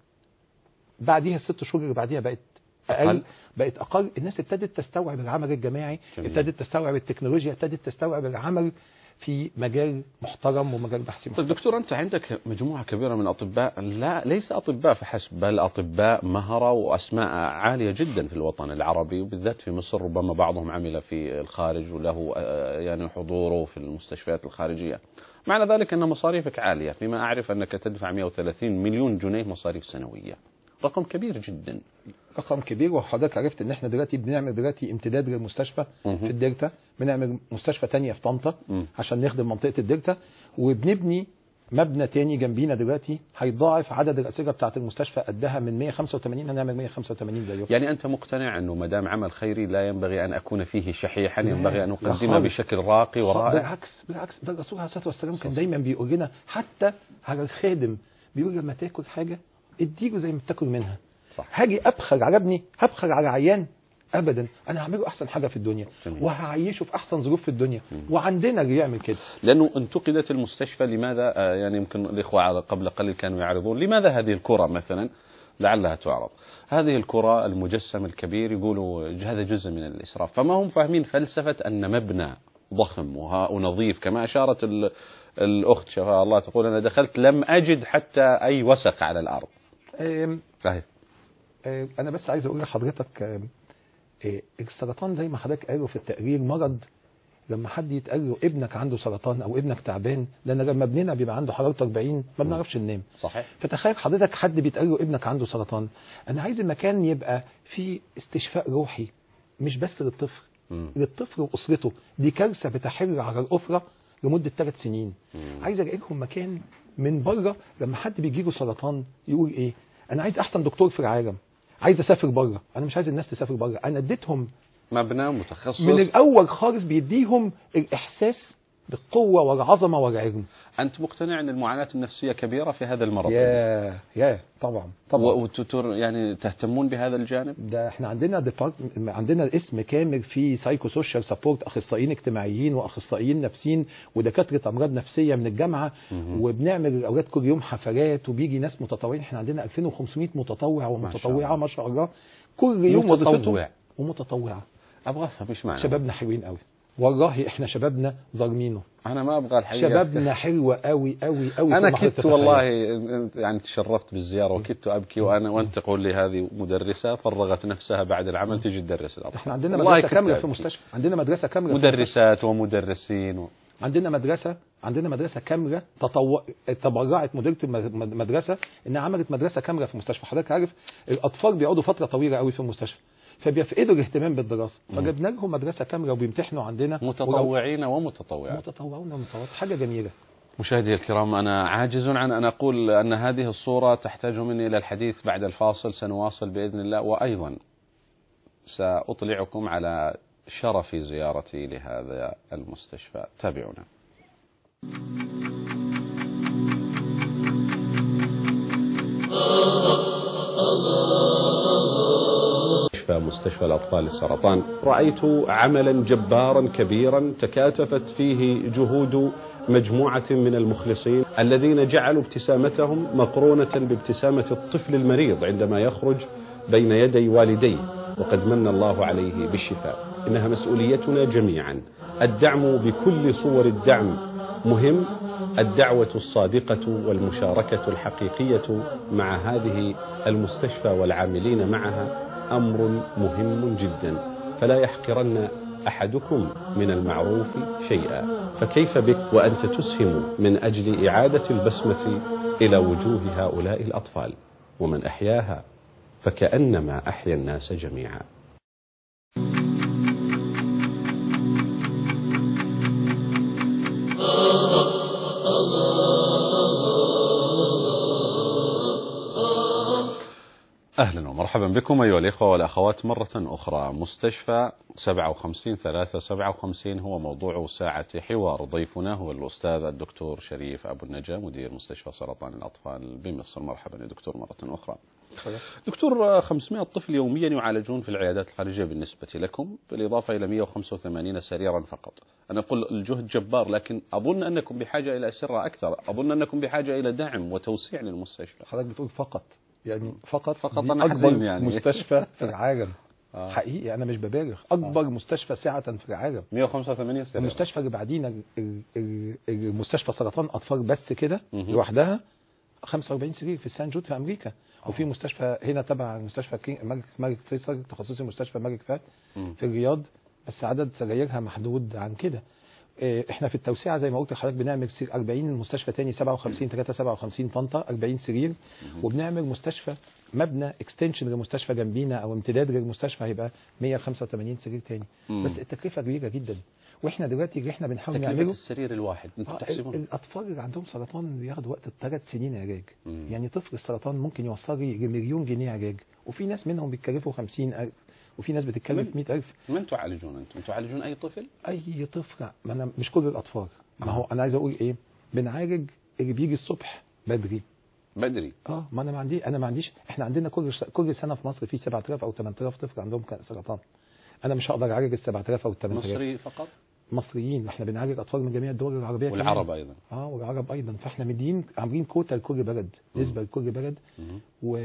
بعديها الست شهور اللي بعديها بقت اقل أقل. بقت اقل الناس ابتدت تستوعب العمل الجماعي جميل. ابتدت تستوعب التكنولوجيا ابتدت تستوعب العمل في مجال محترم ومجال بحثي طيب محترم دكتور أنت عندك مجموعة كبيرة من الأطباء لا ليس أطباء فحسب بل أطباء مهرة وأسماء عالية جدا في الوطن العربي وبالذات في مصر ربما بعضهم عمل في الخارج وله آه، يعني حضوره في المستشفيات الخارجية معنى ذلك أن مصاريفك عالية فيما أعرف أنك تدفع 130 مليون جنيه مصاريف سنوية رقم كبير جدا رقم كبير وحضرتك عرفت ان احنا دلوقتي بنعمل دلوقتي امتداد للمستشفى مهم. في الدلتا بنعمل مستشفى تانية في طنطا مم. عشان نخدم منطقه الدلتا وبنبني مبنى تاني جنبينا دلوقتي هيضاعف عدد الاسره بتاعه المستشفى قدها من 185 هنعمل 185 زيه يعني أنت مقتنع أنه ما دام عمل خيري لا ينبغي أن أكون فيه شحيحا لا، ينبغي أن لا أقدمه خالص. بشكل راقي ورائع بالعكس بالعكس ده الرسول عليه الصلاه والسلام كان صح. دايما بيقول لنا حتى على الخادم بيقول لما تاكل حاجه اديله زي ما بتاكل منها صح. هاجي ابخل على ابني هبخل على عيان ابدا انا هعمله احسن حاجه في الدنيا جميل. وهعيشه في احسن ظروف في الدنيا مم. وعندنا اللي يعمل كده لأنه انتقدت المستشفى لماذا آه، يعني يمكن الإخوة على- قبل قليل كانوا يعرضون لماذا هذه الكرة مثلا لعلها تعرض هذه الكرة المجسم الكبير يقولوا ج- هذا جزء من الإسراف فما هم فاهمين فلسفة أن مبنى ضخم وها- ونظيف كما أشارت ال- الأخت شفاها الله تقول أنا دخلت لم أجد حتى أي وسخ على الأرض آم، صحيح آم، انا بس عايز اقول لحضرتك آم، آه، السرطان زي ما حضرتك قالوا في التقرير مرض لما حد يتقال له ابنك عنده سرطان او ابنك تعبان لان لما ابننا بيبقى عنده حراره 40 ما بنعرفش ننام صحيح فتخيل حضرتك حد بيتقال له ابنك عنده سرطان انا عايز المكان يبقى فيه استشفاء روحي مش بس للطفل مم. للطفل واسرته دي كارثه بتحل على الاسره لمده ثلاث سنين مم. عايز الاقي لهم مكان من بره لما حد بيجي له سرطان يقول ايه انا عايز احسن دكتور في العالم عايز اسافر بره انا مش عايز الناس تسافر بره انا اديتهم مبنى متخصص من الاول خالص بيديهم الاحساس بالقوه والعظمه والعلم أنت مقتنع أن المعاناة النفسية كبيرة في هذا المرض يا يا طبعا طبعا و- وتتر يعني تهتمون بهذا الجانب ده احنا عندنا ديبارت عندنا اسم كامل فيه سايكو سوشيال سبورت اخصائيين اجتماعيين واخصائيين نفسيين ودكاتره امراض نفسيه من الجامعه مهم. وبنعمل الاولاد كل يوم حفلات وبيجي ناس متطوعين احنا عندنا 2500 متطوع ومتطوعه الله. ما شاء الله كل يوم وظيفتهم متطوع. ومتطوعه أبغى أفهم إيش معنى شبابنا حلوين قوي والله احنا شبابنا ظالمينه أنا ما أبغى الحقيقة شبابنا حلوه قوي قوي قوي أنا فوق ما حضرتك كدت تتخيل. والله يعني تشرفت بالزيارة وكدت أبكي وأنا وأنت تقول لي هذه مدرسة فرغت نفسها بعد العمل تجي تدرس الأطفال احنا عندنا والله مدرسه كنت كامله في أبكي. المستشفى عندنا مدرسه كامله في المستشفى. مدرسات ومدرسين و... عندنا مدرسه عندنا مدرسه كامله تطوع تبرعت مديره الم- المدرسه انها عملت مدرسه كامله في المستشفى حضرتك عارف الاطفال بيقعدوا فتره طويله قوي في المستشفى فبيفقدوا الاهتمام بالدراسه مم. فجبنا لهم مدرسه كامله وبيمتحنوا عندنا متطوعين ولو- ومتطوعات متطوعون ومتطوعات حاجه جميله مشاهدي الكرام أنا عاجز عن أن أقول أن هذه الصورة تحتاج مني إلى الحديث بعد الفاصل سنواصل بإذن الله وأيضا سأطلعكم على شرف زيارتي لهذا المستشفى تابعونا مستشفى مستشفى الأطفال للسرطان رأيت عملا جبارا كبيرا تكاتفت فيه جهود مجموعة من المخلصين الذين جعلوا ابتسامتهم مقرونة بابتسامة الطفل المريض عندما يخرج بين يدي والديه وقد من الله عليه بالشفاء إنها مسؤوليتنا جميعا الدعم بكل صور الدعم مهم الدعوة الصادقة والمشاركة الحقيقية مع هذه المستشفى والعاملين معها أمر مهم جدا فلا يحقرن أحدكم من المعروف شيئا فكيف بك وأنت تسهم من أجل إعادة البسمة إلى وجوه هؤلاء الأطفال ومن أحياها فكأنما أحيا الناس جميعا أهلا ومرحبا بكم أيها الإخوة والأخوات مرة أخرى مستشفى 57 3 57 هو موضوع ساعة حوار ضيفنا هو الأستاذ الدكتور شريف أبو النجا مدير مستشفى سرطان الأطفال بمصر مرحبا يا دكتور مرة أخرى دكتور 500 طفل يوميا يعالجون في العيادات الخارجية بالنسبة لكم بالإضافة إلى 185 سريرا فقط أنا أقول الجهد جبار لكن أظن أنكم بحاجة إلى أسرة أكثر أظن أنكم بحاجة إلى دعم وتوسيع للمستشفى حضرتك بتقول فقط يعني فقط فقط دي أنا اكبر حزين يعني. مستشفى في العالم آه. حقيقي انا مش ببالغ اكبر مستشفى سعه في العالم 185 سريرا المستشفى اللي بعدينا ال- ال- ال- المستشفى سرطان اطفال بس كده مهم. لوحدها 45 سرير في سان جود في امريكا وفي مستشفى هنا تبع مستشفى كينج ملك ملك فيصل تخصصي مستشفى الملك فهد مم. في الرياض بس عدد سرايرها محدود عن كده إيه، احنا في التوسعه زي ما قلت لحضرتك بنعمل سرير 40 المستشفى تاني 57 3 57 طنطا 40 سرير وبنعمل مستشفى مبنى اكستنشن للمستشفى جنبينا او امتداد للمستشفى هيبقى 185 سرير تاني مم. بس التكلفه كبيره جدا واحنا دلوقتي اللي احنا بنحاول تكلفة نعمله السرير الواحد انتم آه، ال- تحسبون الاطفال اللي عندهم سرطان بياخدوا وقت ثلاث سنين علاج مم. يعني طفل السرطان ممكن يوصل لي لمليون جنيه علاج وفي ناس منهم بيتكلفوا 50000 وفي ناس بتتكلف 100000 من تعالجون انتم تعالجون اي طفل اي طفل ما انا مش كل الاطفال ما آه. هو انا عايز اقول ايه بنعالج اللي بيجي الصبح بدري بدري اه ما انا ما عندي انا ما عنديش احنا عندنا كل س- كل سنه في مصر في 7000 او 8000 طفل عندهم كان- سرطان انا مش هقدر اعالج ال 7000 او ال 8000 مصري فقط مصريين احنا بنعالج اطفال من جميع الدول العربيه كمان. والعرب ايضا اه والعرب ايضا فاحنا مدين عاملين كوتا لكل بلد نسبه لكل بلد مم. و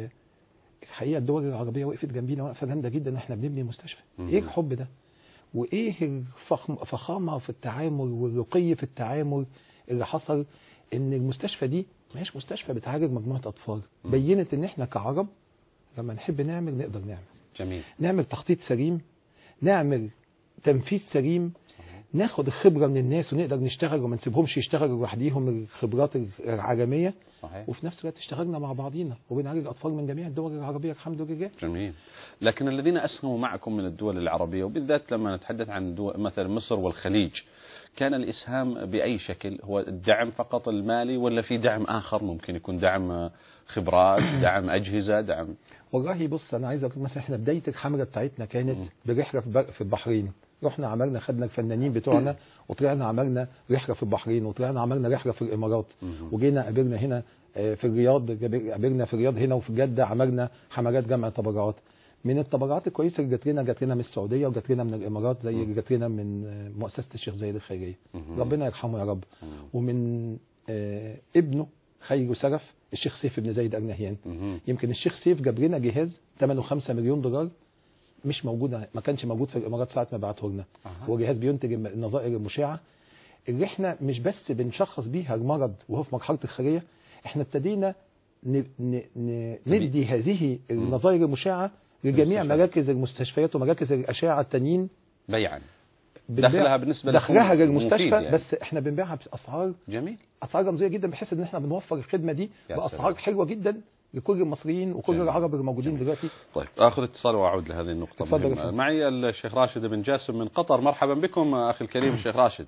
الحقيقه الدول العربيه وقفت جنبينا وقفه جامده جدا ان احنا بنبني مستشفى مم. ايه الحب ده وايه الفخم فخامه في التعامل والرقي في التعامل اللي حصل ان المستشفى دي ما هيش مستشفى بتعالج مجموعه اطفال مم. بينت ان احنا كعرب لما نحب نعمل نقدر نعمل جميل نعمل تخطيط سليم نعمل تنفيذ سليم ناخد الخبره من الناس ونقدر نشتغل وما نسيبهمش يشتغلوا لوحديهم الخبرات العالميه صحيح وفي نفس الوقت اشتغلنا مع بعضينا وبنعالج اطفال من جميع الدول العربيه الحمد لله جميل لكن الذين اسهموا معكم من الدول العربيه وبالذات لما نتحدث عن دول مثلا مصر والخليج كان الاسهام باي شكل هو الدعم فقط المالي ولا في دعم اخر ممكن يكون دعم خبرات دعم اجهزه دعم والله بص انا عايز اقول لك مثلا احنا بدايه الحمله بتاعتنا كانت مم. برحله في ب- في البحرين رحنا عملنا خدنا الفنانين بتوعنا وطلعنا عملنا رحله في البحرين وطلعنا عملنا رحله في الامارات مم. وجينا قابلنا هنا آه، في الرياض جاب- قابلنا في الرياض هنا وفي جده عملنا حملات جمع تبرعات من التبرعات الكويسه اللي جات لنا جات لنا من السعوديه وجات لنا من الامارات زي اللي جات لنا من آه، مؤسسه الشيخ زايد الخيريه مم. ربنا يرحمه يا رب مم. ومن آه، ابنه خير سرف الشيخ سيف بن زايد ال نهيان مم. يمكن الشيخ سيف جاب لنا جهاز ثمنه 5 مليون دولار مش موجود ما كانش موجود في الامارات ساعه ما بعته لنا أها. هو جهاز بينتج الم- النظائر المشعه اللي احنا مش بس بنشخص بيها المرض وهو في مرحله الخليه احنا ابتدينا ن... ن... ن... ندي هذه النظائر المشعه لجميع المستشفيات. مراكز المستشفيات ومراكز الاشعه التانيين بيعا بنبيع- دخلها بالنسبه لكم دخلها مفيد للمستشفى يعني. بس احنا بنبيعها باسعار جميل اسعار رمزيه جدا بحيث ان احنا بنوفر الخدمه دي يا باسعار سلام. حلوه جدا لكل المصريين وكل جميل. العرب اللي موجودين جميل. دلوقتي طيب اخر اتصال واعود لهذه النقطه تفضل يا مهمة. فندم. معي الشيخ راشد بن جاسم من قطر مرحبا بكم اخي الكريم الشيخ راشد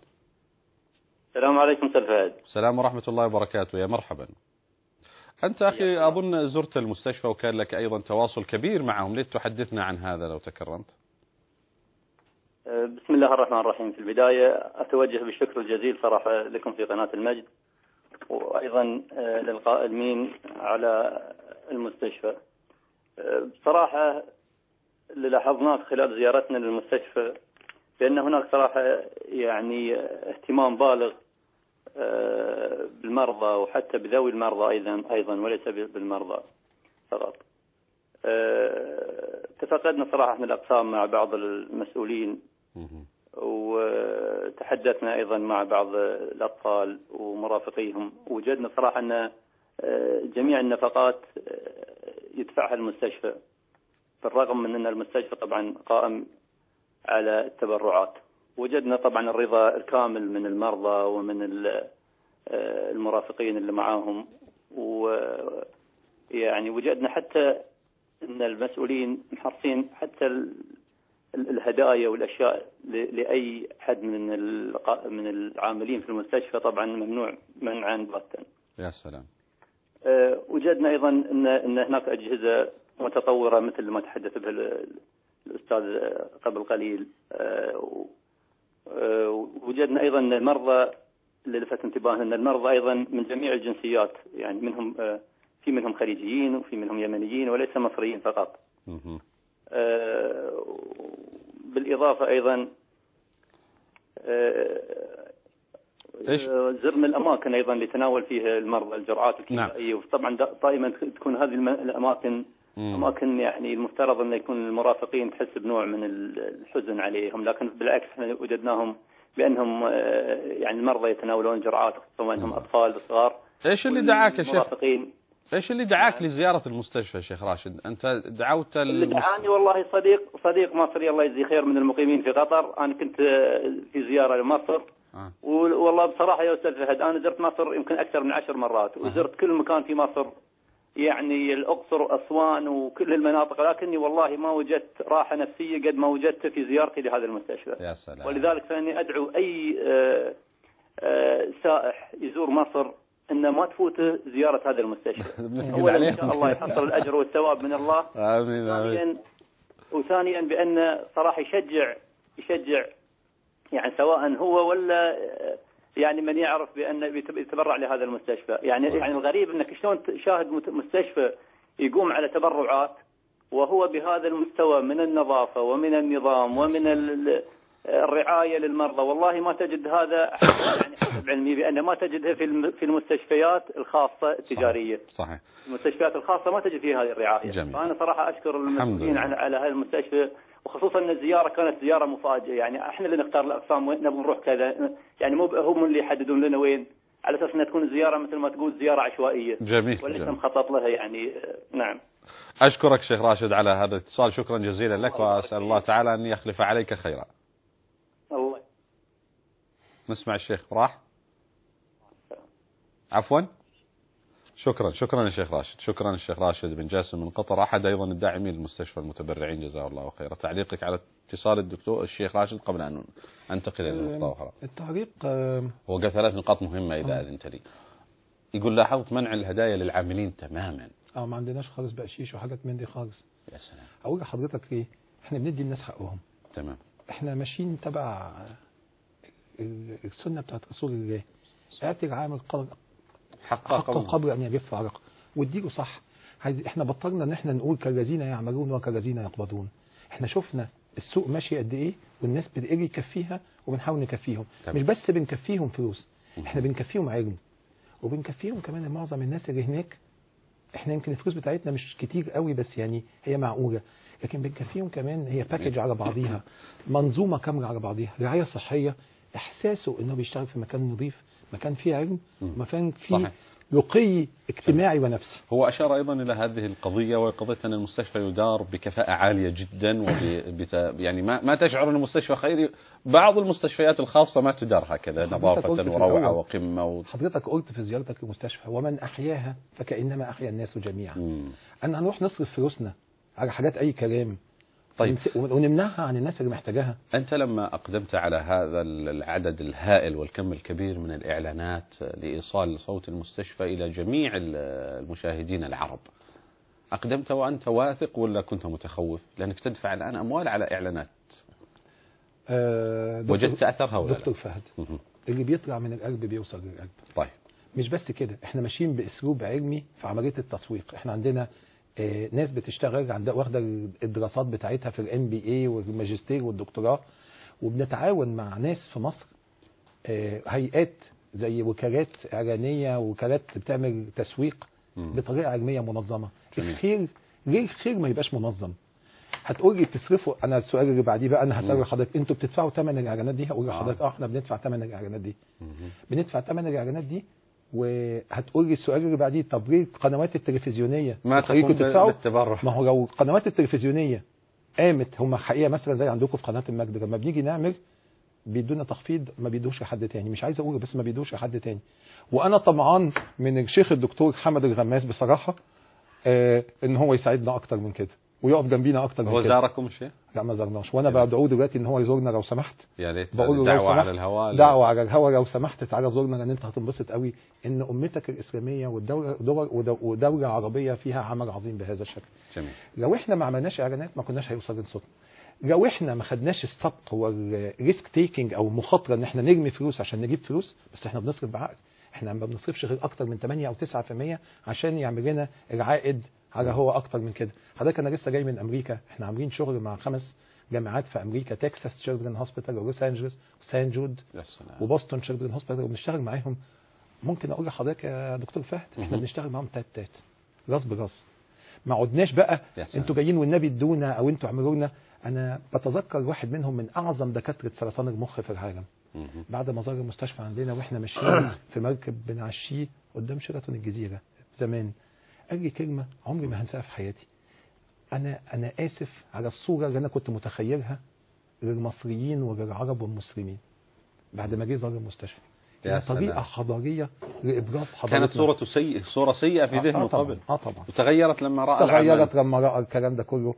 السلام عليكم استاذ فهد السلام ورحمة الله وبركاته يا مرحبا أنت أخي أظن زرت المستشفى وكان لك أيضا تواصل كبير معهم ليت تحدثنا عن هذا لو تكرمت أه، بسم الله الرحمن الرحيم في البداية أتوجه بالشكر الجزيل صراحة لكم في قناة المجد وأيضا أه، للقائمين على المستشفى أه، بصراحة اللي لاحظناه خلال زيارتنا للمستشفى بأن هناك صراحة يعني اهتمام بالغ آه، بالمرضى وحتى بذوي المرضى أيضا أيضا وليس بالمرضى فقط. آه، تفقدنا صراحة احنا الأقسام مع بعض المسؤولين مهم. وتحدثنا ايضا مع بعض الاطفال ومرافقيهم وجدنا صراحه ان آه، جميع النفقات آه، يدفعها المستشفى بالرغم من ان المستشفى طبعا قائم على التبرعات وجدنا طبعا الرضا الكامل من المرضى ومن ال- آه، المرافقين اللي معاهم ويعني وجدنا حتى ان المسؤولين محرصين حتى ال- ال- الهدايا والاشياء ل- لاي حد من الق- من العاملين في المستشفى طبعا ممنوع منعا باتا. يا سلام أه، وجدنا ايضا ان ان هناك اجهزه متطوره مثل ما تحدث به ال- الاستاذ قبل قليل أه، و- أه، وجدنا ايضا ان المرضى اللي لفت انتباهنا ان المرضى ايضا من جميع الجنسيات يعني منهم أه، في منهم خليجيين وفي منهم يمنيين وليس مصريين فقط. مهم. آه، بالإضافة أيضا آه، إيش؟ آه، زرنا الأماكن أيضا اللي تناول فيها المرضى الجرعات الكيميائية وطبعا دا- دائما تكون هذه الم- الأماكن مم. أماكن يعني المفترض أن يكون المرافقين تحس بنوع من ال- الحزن عليهم لكن بالعكس احنا وجدناهم بأنهم آه، يعني المرضى يتناولون جرعات خصوصا أنهم أطفال صغار ايش اللي دعاك يا شيخ المرافقين ايش اللي دعاك لزيارة المستشفى يا شيخ راشد انت دعوت اللي المس... دعاني والله صديق صديق مصري الله يجزيه خير من المقيمين في قطر انا كنت آه، في زياره لمصر آه. والله بصراحه يا استاذ فهد انا زرت مصر يمكن اكثر من عشر مرات وزرت كل مكان في مصر يعني الاقصر واسوان وكل المناطق لكني والله ما وجدت راحه نفسيه قد ما وجدت في زيارتي لهذا المستشفى يا سلام ولذلك فاني ادعو اي آه، آه، سائح يزور مصر انه ما تفوته زياره هذا المستشفى بنثقل اولا ان عليهم. شاء الله يحصل الاجر والثواب من الله امين امين ثانيا وثانيا بان صراحه يشجع يشجع يعني سواء هو ولا آه، يعني من يعرف بان يتب- يتبرع لهذا المستشفى يعني يعني الغريب انك شلون تشاهد مت- مستشفى يقوم على تبرعات وهو بهذا المستوى من النظافه ومن النظام ومن ال- الرعايه للمرضى والله ما تجد هذا يعني حسب علمي بان ما تجدها في الم- في المستشفيات الخاصه التجاريه صحيح المستشفيات الخاصه ما تجد فيها هذه الرعايه جميل. فانا صراحه اشكر المسؤولين لله. على على هذا المستشفى وخصوصا ان الزياره كانت زياره مفاجئه يعني احنا اللي نختار الاقسام وين نبغى نروح كذا يعني مو هم اللي يحددون لنا وين على اساس انها تكون الزياره مثل ما تقول زياره عشوائيه جميل وليس جميل مخطط لها يعني آه، نعم اشكرك شيخ راشد على هذا الاتصال شكرا جزيلا لك واسال الله تعالى ان يخلف عليك خيرا الله نسمع الشيخ راح عفوا شكرا شكرا يا شيخ راشد شكرا الشيخ راشد بن جاسم من قطر احد ايضا الداعمين لمستشفى المتبرعين جزاه الله خيرا تعليقك على اتصال الدكتور الشيخ راشد قبل ان انتقل الى النقطه اخرى التعليق آه، هو قال ثلاث نقاط مهمه اذا اذنت لي يقول لاحظت منع الهدايا للعاملين تماما اه ما عندناش خالص بقشيش وحاجات من دي خالص يا سلام اقول لحضرتك ايه احنا بندي الناس حقهم تمام احنا ماشيين تبع ال- السنه بتاعت رسول الله اعطي العامل قبل حق حقه قول قبل ان يجف عرقه واديله صح عايز احنا بطلنا ان احنا نقول كالذين يعملون وكالذين يقبضون احنا شفنا السوق ماشي قد ايه والناس بتجري يكفيها وبنحاول نكفيهم تمام. مش بس بنكفيهم فلوس مهم. احنا بنكفيهم علم وبنكفيهم كمان معظم الناس اللي هناك احنا يمكن الفلوس بتاعتنا مش كتير قوي بس يعني هي معقوله لكن بنكفيهم كمان هي باكج على بعضيها منظومه كامله على بعضيها رعايه صحيه احساسه انه بيشتغل في مكان نظيف مكان فيه علم مم. مكان فيه صحيح. رقي اجتماعي ونفسي هو أشار أيضا إلى هذه القضية وهي قضية أن المستشفى يدار بكفاءة عالية جدا وبت... يعني ما ما تشعر أن المستشفى خيري بعض المستشفيات الخاصة ما تدار هكذا حضرتك نظافة قلت في وروعة الأول. وقمة و... حضرتك قلت في زيارتك للمستشفى ومن احياها فكانما احيا الناس جميعا مم. ان هنروح نصرف فلوسنا على حاجات اي كلام طيب ونس- ونمنعها عن الناس اللي محتاجاها أنت لما أقدمت على هذا العدد الهائل والكم الكبير من الإعلانات لإيصال صوت المستشفى إلى جميع المشاهدين العرب أقدمت وأنت واثق ولا كنت متخوف لأنك تدفع الآن أموال على إعلانات آه، دكتور- وجدت أثرها ولا لا؟ دكتور فهد مهم. اللي بيطلع من القلب بيوصل للقلب طيب مش بس كده احنا ماشيين باسلوب علمي في عمليه التسويق احنا عندنا آه، ناس بتشتغل عندها واخده الدراسات بتاعتها في الام بي اي والماجستير والدكتوراه وبنتعاون مع ناس في مصر آه، هيئات زي وكالات اعلانيه وكالات بتعمل تسويق مم. بطريقه علميه منظمه جميل. الخير ليه الخير ما يبقاش منظم هتقول لي بتصرفوا انا السؤال اللي بعديه بقى انا هسال مم. لحضرتك انتوا بتدفعوا ثمن الاعلانات دي هقول آه. لحضرتك اه احنا بندفع ثمن الاعلانات دي مهم. بندفع ثمن الاعلانات دي وهتقول لي السؤال اللي بعديه طب ليه القنوات التلفزيونيه ما بتخليكوا تقوم تدفعوا بالتبرع ما هو لو القنوات التلفزيونيه قامت هم حقيقه مثلا زي عندكم في قناه المجد لما بنيجي نعمل بيدونا تخفيض ما بيدوش لحد تاني مش عايز اقول بس ما بيدوش لحد تاني وانا طمعان من الشيخ الدكتور حمد الغماس بصراحه آه ان هو يساعدنا اكتر من كده ويقف جنبينا اكتر هو من كده زاركم الشيخ؟ لا ما زرناش وانا بدعوه دلوقتي ان هو يزورنا لو سمحت يا ريت بقول له هذه لو دعوة سمحت على الهواء دعوة على الهوا لو سمحت تعالى زورنا لان انت هتنبسط قوي ان امتك الاسلاميه والدوله دول ودو- ودوله عربيه فيها عمل عظيم بهذا الشكل جميل لو احنا ما عملناش اعلانات ما كناش هيوصل لصوتنا لو احنا ما خدناش السبق والريسك تيكينج او المخاطره ان احنا نرمي فلوس عشان نجيب فلوس بس احنا بنصرف بعقل احنا ما بنصرفش غير اكتر من 8 او 9% عشان يعمل لنا العائد على هو اكتر من كده حضرتك انا لسه جاي من امريكا احنا عاملين شغل مع خمس جامعات في امريكا تكساس تشيلدرن هوسبيتال ولوس انجلوس وسان جود يا سلام وبوسطن تشيلدرن هوسبيتال وبنشتغل معاهم ممكن اقول لحضرتك يا دكتور فهد احنا مهم. بنشتغل معاهم تات تات راس براس ما عدناش بقى يا سلام. انتوا جايين والنبي ادونا او انتوا اعملوا لنا انا بتذكر واحد منهم من اعظم دكاتره سرطان المخ في العالم مهم. بعد ما زار المستشفى عندنا واحنا ماشيين في مركب بنعشيه قدام شيراتون الجزيره زمان قال لي كلمه عمري ما هنساها في حياتي انا انا اسف على الصوره اللي انا كنت متخيلها للمصريين وللعرب والمسلمين بعد ما جه زار المستشفى يا كانت طريقه سلام. حضاريه لابراز حضارتنا كانت صورة سيئة صورة سيئة في آه، ذهنه آه طبعا قبل اه طبعا وتغيرت لما رأى العمل تغيرت لما راى الكلام ده كله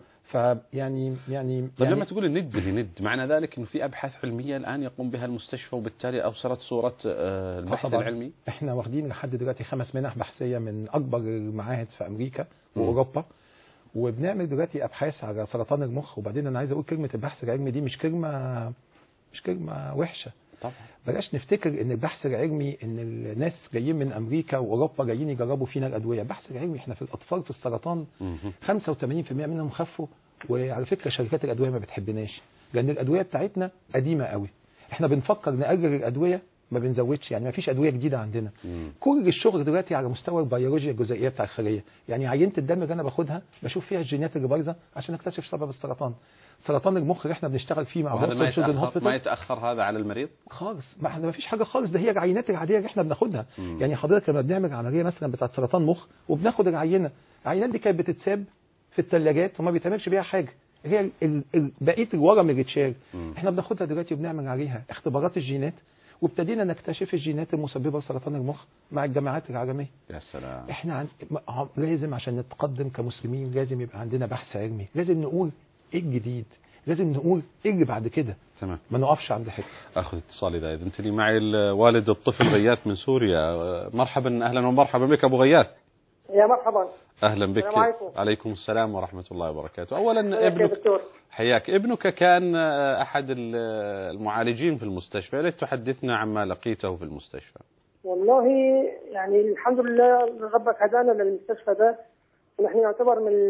فيعني يعني طيب يعني لما تقول الند لند معنى ذلك انه في ابحاث علميه الان يقوم بها المستشفى وبالتالي ابصرت صوره آه، البحث طبعاً. العلمي احنا واخدين لحد دلوقتي خمس منح بحثيه من اكبر المعاهد في امريكا مم. واوروبا وبنعمل دلوقتي ابحاث على سرطان المخ وبعدين انا عايز اقول كلمه البحث العلمي دي مش كلمه مش كلمه وحشه طبعا بلاش نفتكر ان البحث العلمي ان الناس جايين من امريكا واوروبا جايين يجربوا فينا الادويه البحث العلمي احنا في الاطفال في السرطان مهم. 85% منهم خفوا وعلى فكره شركات الادويه ما بتحبناش لان الادويه بتاعتنا قديمه قوي احنا بنفكر نأجر الادويه ما بنزودش يعني ما فيش ادويه جديده عندنا مم. كل الشغل دلوقتي على مستوى البيولوجيا الجزيئيه بتاع الخليه يعني عينه الدم اللي انا باخدها بشوف فيها الجينات اللي بايظه عشان اكتشف سبب السرطان سرطان المخ اللي احنا بنشتغل فيه مع وهذا ما بوسطن شيلدرن يتاخر ما هوسبيتال يتاخر هذا على المريض خالص ما احنا ما فيش حاجه خالص ده هي العينات العاديه اللي احنا بناخدها مم. يعني حضرتك لما بنعمل عمليه مثلا بتاعت سرطان مخ وبناخد العينه العينات دي كانت بتتساب في الثلاجات وما بيتعملش بيها حاجه هي ال- ال- ال- بقيه الورم اللي اتشال مم. احنا بناخدها دلوقتي وبنعمل عليها اختبارات الجينات وابتدينا نكتشف الجينات المسببه لسرطان المخ مع الجامعات العالميه يا سلام احنا عن... م- لازم عشان نتقدم كمسلمين لازم يبقى عندنا بحث علمي لازم نقول ايه الجديد لازم نقول ايه اللي بعد كده تمام ما نقفش عند حته اخذ اتصال اذا اذنتني معي ال- والد الطفل غياث من سوريا آه، مرحبا اهلا ومرحبا بك ابو غياث يا مرحبا اهلا بك السلام عليكم. عليكم السلام ورحمه الله وبركاته اولا حياك يا ابنك دكتور حياك ابنك كان آه، احد ال- المعالجين في المستشفى ليت تحدثنا عما لقيته في المستشفى والله يعني الحمد لله ربك هدانا للمستشفى ده ونحن نعتبر من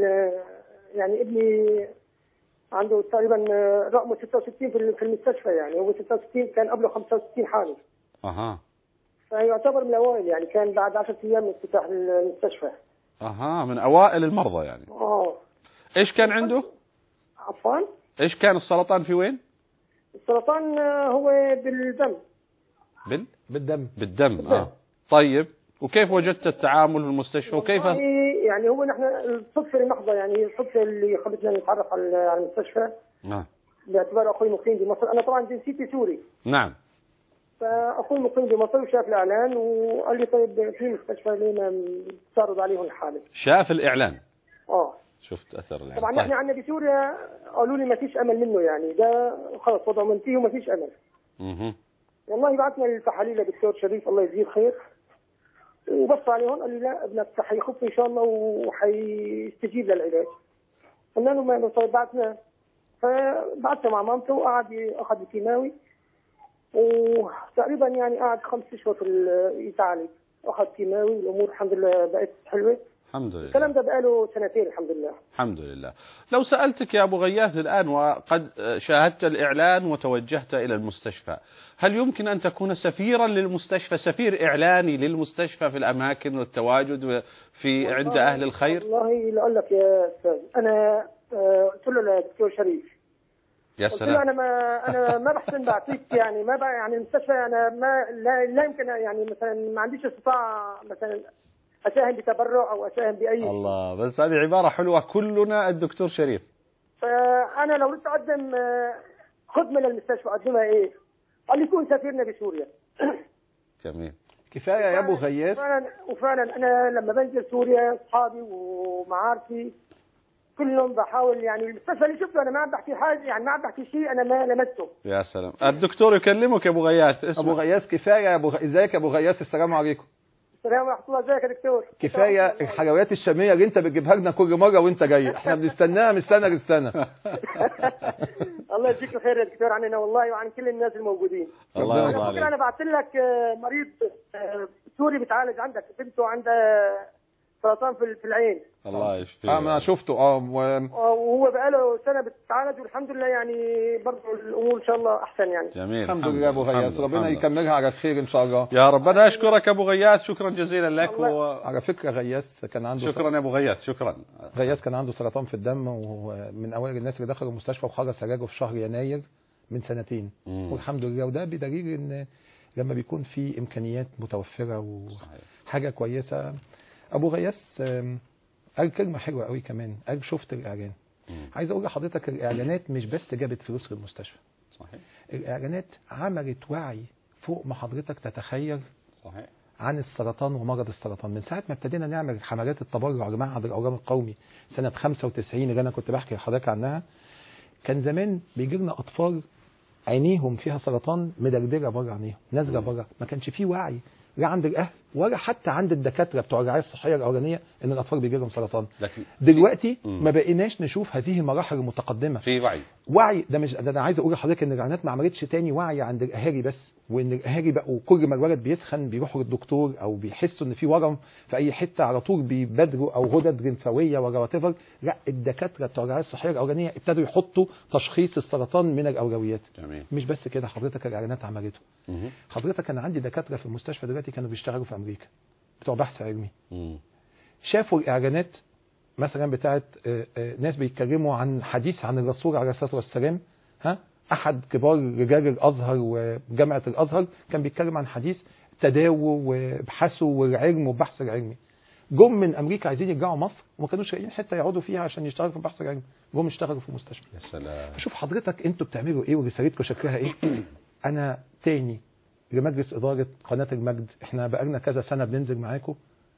يعني ابني عنده تقريبا رقمه 66 في في المستشفى يعني هو 66 كان قبله 65 حاله اها فيعتبر من الاوائل يعني كان بعد 10 ايام من افتتاح المستشفى اها من اوائل المرضى يعني اه ايش كان عنده عفوا ايش كان السرطان في وين السرطان هو بالدم بال بالدم بالدم اه طيب وكيف وجدت التعامل في المستشفى وكيف والله يعني هو نحن الصدفه المحضه يعني الصدفه اللي خلتنا نتعرف على على المستشفى آه. باعتبار اخوي مقيم بمصر انا طبعا جنسيتي سوري نعم فاخوي مقيم بمصر وشاف الاعلان وقال لي طيب في مستشفى ليه ما تعرض عليهم الحاله شاف الاعلان اه شفت اثر الاعلان طبعا نحن طيب. عندنا بسوريا قالوا لي ما فيش امل منه يعني ده خلص وضعه منتهي وما فيش امل مهم. والله بعثنا التحاليل لدكتور شريف الله يجزيه خير وبص عليه هون قال لي لا ابنك حيخف ان شاء الله وحيستجيب للعلاج قلنا له ما طيب بعثنا فبعثنا مع مامته وقعد اخذ الكيماوي وتقريبا يعني قعد خمس اشهر في ال- يتعالج اخذ كيماوي الامور الحمد لله بقت حلوه الحمد لله الكلام ده بقاله سنتين الحمد لله الحمد لله لو سألتك يا أبو غياث الآن وقد شاهدت الإعلان وتوجهت إلى المستشفى هل يمكن أن تكون سفيرا للمستشفى سفير إعلاني للمستشفى في الأماكن والتواجد في عند أهل الخير والله لا اقول لك يا استاذ انا آه، قلت له للدكتور شريف يا قلت له سلام انا ما انا ما بحسن بعطيك يعني ما بقى يعني المستشفى انا ما لا, لا يمكن يعني مثلا ما عنديش استطاعه مثلا اساهم بتبرع او اساهم باي شيء الله بس هذه عبارة حلوة كلنا الدكتور شريف فانا لو ردت اقدم آه، خدمه للمستشفى اقدمها ايه؟ قال لي كون سفيرنا بسوريا جميل كفايه يا ابو غياث وفعلا وفعلا انا لما بنزل سوريا اصحابي ومعارفي كلهم بحاول يعني المستشفى اللي شفته انا ما عم بحكي حاجه يعني ما عم بحكي شيء انا ما لمسته يا سلام الدكتور يكلمك يا أبو غياث اسمع. ابو غياث كفايه يا ابو غ... ازيك يا ابو غياث السلام عليكم السلام ورحمه الله ازيك يا دكتور كفايه الحلويات الشاميه اللي انت بتجيبها لنا كل مره وانت جاي احنا بنستناها من سنه للسنه الله يجزيك الخير يا دكتور عننا والله وعن كل الناس الموجودين الله انا يرضى فكرة عليك انا بعت لك آه، مريض آه، سوري بيتعالج عندك بنته عندها سرطان في في العين الله يشفيه اه ما أنا شفته اه و... وهو بقاله سنه بتتعالج والحمد لله يعني برضه الامور ان شاء الله احسن يعني جميل الحمد لله يا ابو غياث الحمد ربنا لله. يكملها على خير ان شاء الله يا رب انا اشكرك ابو غياث شكرا جزيلا لك الله- و... على فكره غياث كان عنده شكرا يا ابو غياث شكرا غياث كان عنده سرطان في الدم ومن اوائل الناس اللي دخلوا المستشفى وخلص علاجه في شهر يناير من سنتين مم. والحمد لله وده بدليل ان لما بيكون في امكانيات متوفره صحيح. وحاجه كويسه ابو غياث آم، قال كلمه حلوه قوي كمان قال شفت الاعلان مم. عايز اقول لحضرتك الاعلانات مش بس جابت فلوس للمستشفى صحيح الاعلانات عملت وعي فوق ما حضرتك تتخيل صحيح عن السرطان ومرض السرطان من ساعة ما ابتدينا نعمل حملات التبرع لمعهد الأورام القومي سنة 95 اللي أنا كنت بحكي لحضرتك عنها كان زمان بيجي لنا أطفال عينيهم فيها سرطان مدردرة بره عينيهم نازلة بره ما كانش فيه وعي لا عند الأهل ولا حتى عند الدكاترة بتوع الرعاية الصحية الأولانية إن الأطفال بيجي لهم سرطان لكن دلوقتي مم. ما بقيناش نشوف هذه المراحل المتقدمة في وعي وعي ده مش ده انا عايز اقول لحضرتك ان الاعلانات ما عملتش تاني وعي عند الاهالي بس وان الاهالي بقوا كل ما الولد بيسخن بيروحوا للدكتور او بيحسوا ان في ورم في اي حته على طول بيبادروا او غدد لمفاويه ولا وات لا الدكاتره بتوع الرعايه الصحيه الاولانيه ابتدوا يحطوا تشخيص السرطان من الاولويات جميل مش بس كده حضرتك الاعلانات عملته مم. حضرتك انا عندي دكاتره في المستشفى دلوقتي كانوا بيشتغلوا في امريكا بتوع بحث علمي مم. شافوا الاعلانات مثلا بتاعت آه، آه، ناس بيتكلموا عن حديث عن الرسول عليه الصلاه والسلام ها احد كبار رجال الازهر وجامعه الازهر كان بيتكلم عن حديث تداووا وابحثوا والعلم والبحث العلمي جم من امريكا عايزين يرجعوا مصر وما كانوش لاقيين حته يقعدوا فيها عشان يشتغلوا في البحث العلمي جم اشتغلوا في المستشفى يا سلام شوف حضرتك انتوا بتعملوا ايه ورسالتكم شكلها ايه انا تاني لمجلس اداره قناه المجد احنا بقالنا كذا سنه بننزل معاكم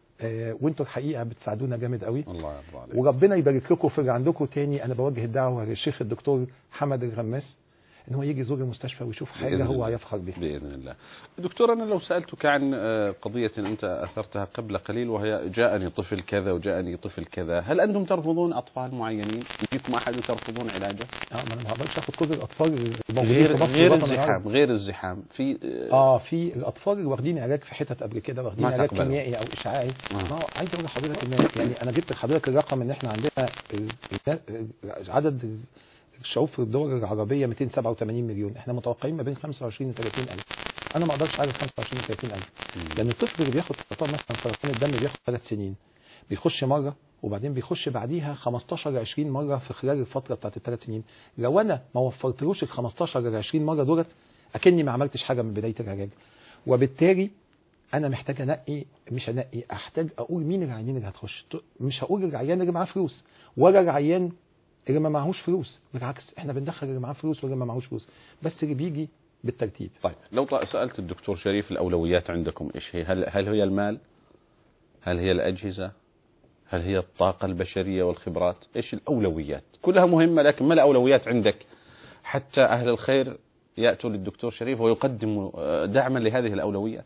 آه وانتوا الحقيقه بتساعدونا جامد قوي الله يرضى عليك وربنا يبارك لكم في اللي عندكم تاني انا بوجه الدعوه للشيخ الدكتور حمد الغماس ان هو يجي يزور المستشفى ويشوف حاجه بإذن هو الله. هيفخر بيها بإذن الله دكتور أنا لو سألتك عن آه، قضية أنت أثرتها قبل قليل وهي جاءني طفل كذا وجاءني طفل كذا هل أنتم ترفضون أطفال معينين يجيكم أحد وترفضون علاجه اه ما انا ما هقدرش اخد كل الاطفال الموجودين غير في مصر غير والوطن الزحام العربي. غير الزحام في آه، اه في الاطفال اللي واخدين علاج في حتت قبل كده واخدين ما علاج تقبلوا. كيميائي او اشعاعي آه. ما هو عايز اقول لحضرتك ان يعني انا جبت لحضرتك الرقم ان احنا عندنا ال- ال- عدد الشعوب في الدول العربيه 287 مليون احنا متوقعين ما بين 25 ل 30 الف انا ما اقدرش اعرف 25 ل 30 الف لان الطفل اللي بياخد سرطان مثلا سرطان الدم بياخد ثلاث سنين بيخش مره وبعدين بيخش بعديها 15 ل 20 مره في خلال الفتره بتاعت الثلاث سنين لو انا ما وفرتلوش ال 15 ل 20 مره دولت اكني ما عملتش حاجه من بدايه العلاج وبالتالي انا محتاج انقي مش انقي احتاج اقول مين العيانين اللي هتخش مش هقول العيان اللي معاه فلوس ولا العيان اللي ما معهوش فلوس بالعكس احنا بندخل اللي معاه فلوس واللي ما معهوش فلوس بس اللي بيجي بالترتيب طيب لو ط- سألت الدكتور شريف الأولويات عندكم إيش هي هل, هل هي المال هل هي الأجهزة هل هي الطاقة البشرية والخبرات إيش الأولويات كلها مهمة لكن ما الأولويات عندك حتى أهل الخير يأتوا للدكتور شريف ويقدموا آه، دعما لهذه الأولويات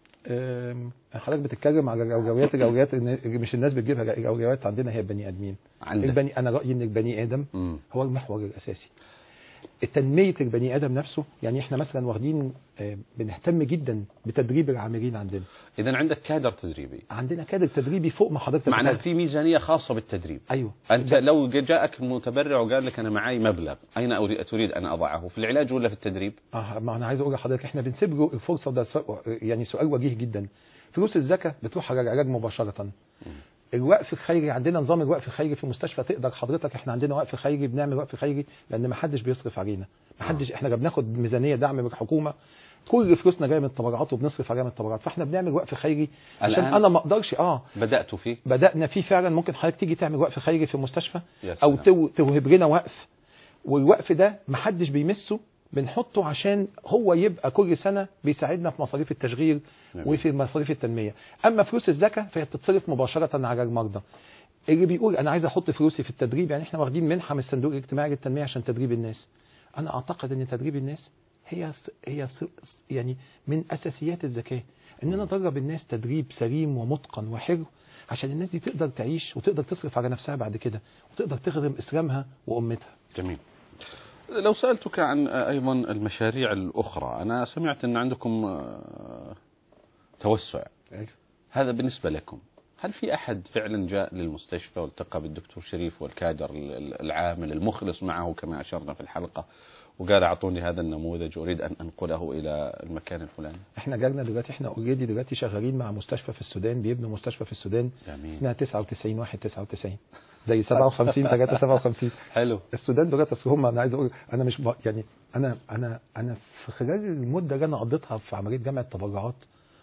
أم، حضرتك بتتكلم على الاولويات الاولويات إن- مش الناس بتجيبها لا، الاولويات عندنا هي البني ادمين عندك البني انا رايي ان البني ادم مم. هو المحور الاساسي تنميه البني ادم نفسه يعني احنا مثلا واخدين آه، بنهتم جدا بتدريب العاملين عندنا اذا عندك كادر تدريبي عندنا كادر تدريبي فوق ما حضرتك معناه تتخيل. في ميزانيه خاصه بالتدريب ايوه انت لو جاءك متبرع وقال لك انا معي مبلغ اين أريد- تريد ان اضعه في العلاج ولا في التدريب اه ما انا عايز اقول لحضرتك احنا بنسيب له الفرصه ده سؤ- يعني سؤال وجيه جدا فلوس الزكاه بتروح على العلاج مباشره الوقف الخيري عندنا نظام الوقف الخيري في المستشفى تقدر حضرتك احنا عندنا وقف خيري بنعمل وقف خيري لان ما حدش بيصرف علينا ما حدش احنا لا بناخد ميزانيه دعم من الحكومه كل فلوسنا جايه من التبرعات وبنصرف عليها من التبرعات فاحنا بنعمل وقف خيري عشان الآن؟ انا ما اقدرش اه بدات فيه بدانا فيه فعلا ممكن حضرتك تيجي تعمل وقف خيري في المستشفى يا او سلام. تو- توهب لنا وقف والوقف ده محدش بيمسه بنحطه عشان هو يبقى كل سنه بيساعدنا في مصاريف التشغيل جميل. وفي مصاريف التنميه اما فلوس الزكاه فهي بتتصرف مباشره على المرضى اللي بيقول انا عايز احط فلوسي في التدريب يعني احنا واخدين منحه من الصندوق الاجتماعي للتنميه عشان تدريب الناس انا اعتقد ان تدريب الناس هي هي يعني من اساسيات الزكاه اننا ندرب الناس تدريب سليم ومتقن وحلو عشان الناس دي تقدر تعيش وتقدر تصرف على نفسها بعد كده وتقدر تخدم اسلامها وامتها جميل لو سألتك عن أيضا المشاريع الأخرى أنا سمعت أن عندكم آه، توسع هذا بالنسبة لكم هل في أحد فعلا جاء للمستشفى والتقى بالدكتور شريف والكادر ال- ال- العامل المخلص معه كما أشرنا في الحلقة وقال أعطوني هذا النموذج أريد أن أنقله إلى المكان الفلاني احنا جالنا دلوقتي احنا اوريدي دلوقتي شغالين مع مستشفى في السودان بيبنوا مستشفى في السودان جميل اسمها 99 1 99 زي 57 3 57 حلو السودان دلوقتي اصل هم انا عايز اقول انا مش ب... يعني انا انا انا في خلال المده اللي انا قضيتها في عمليه جمع التبرعات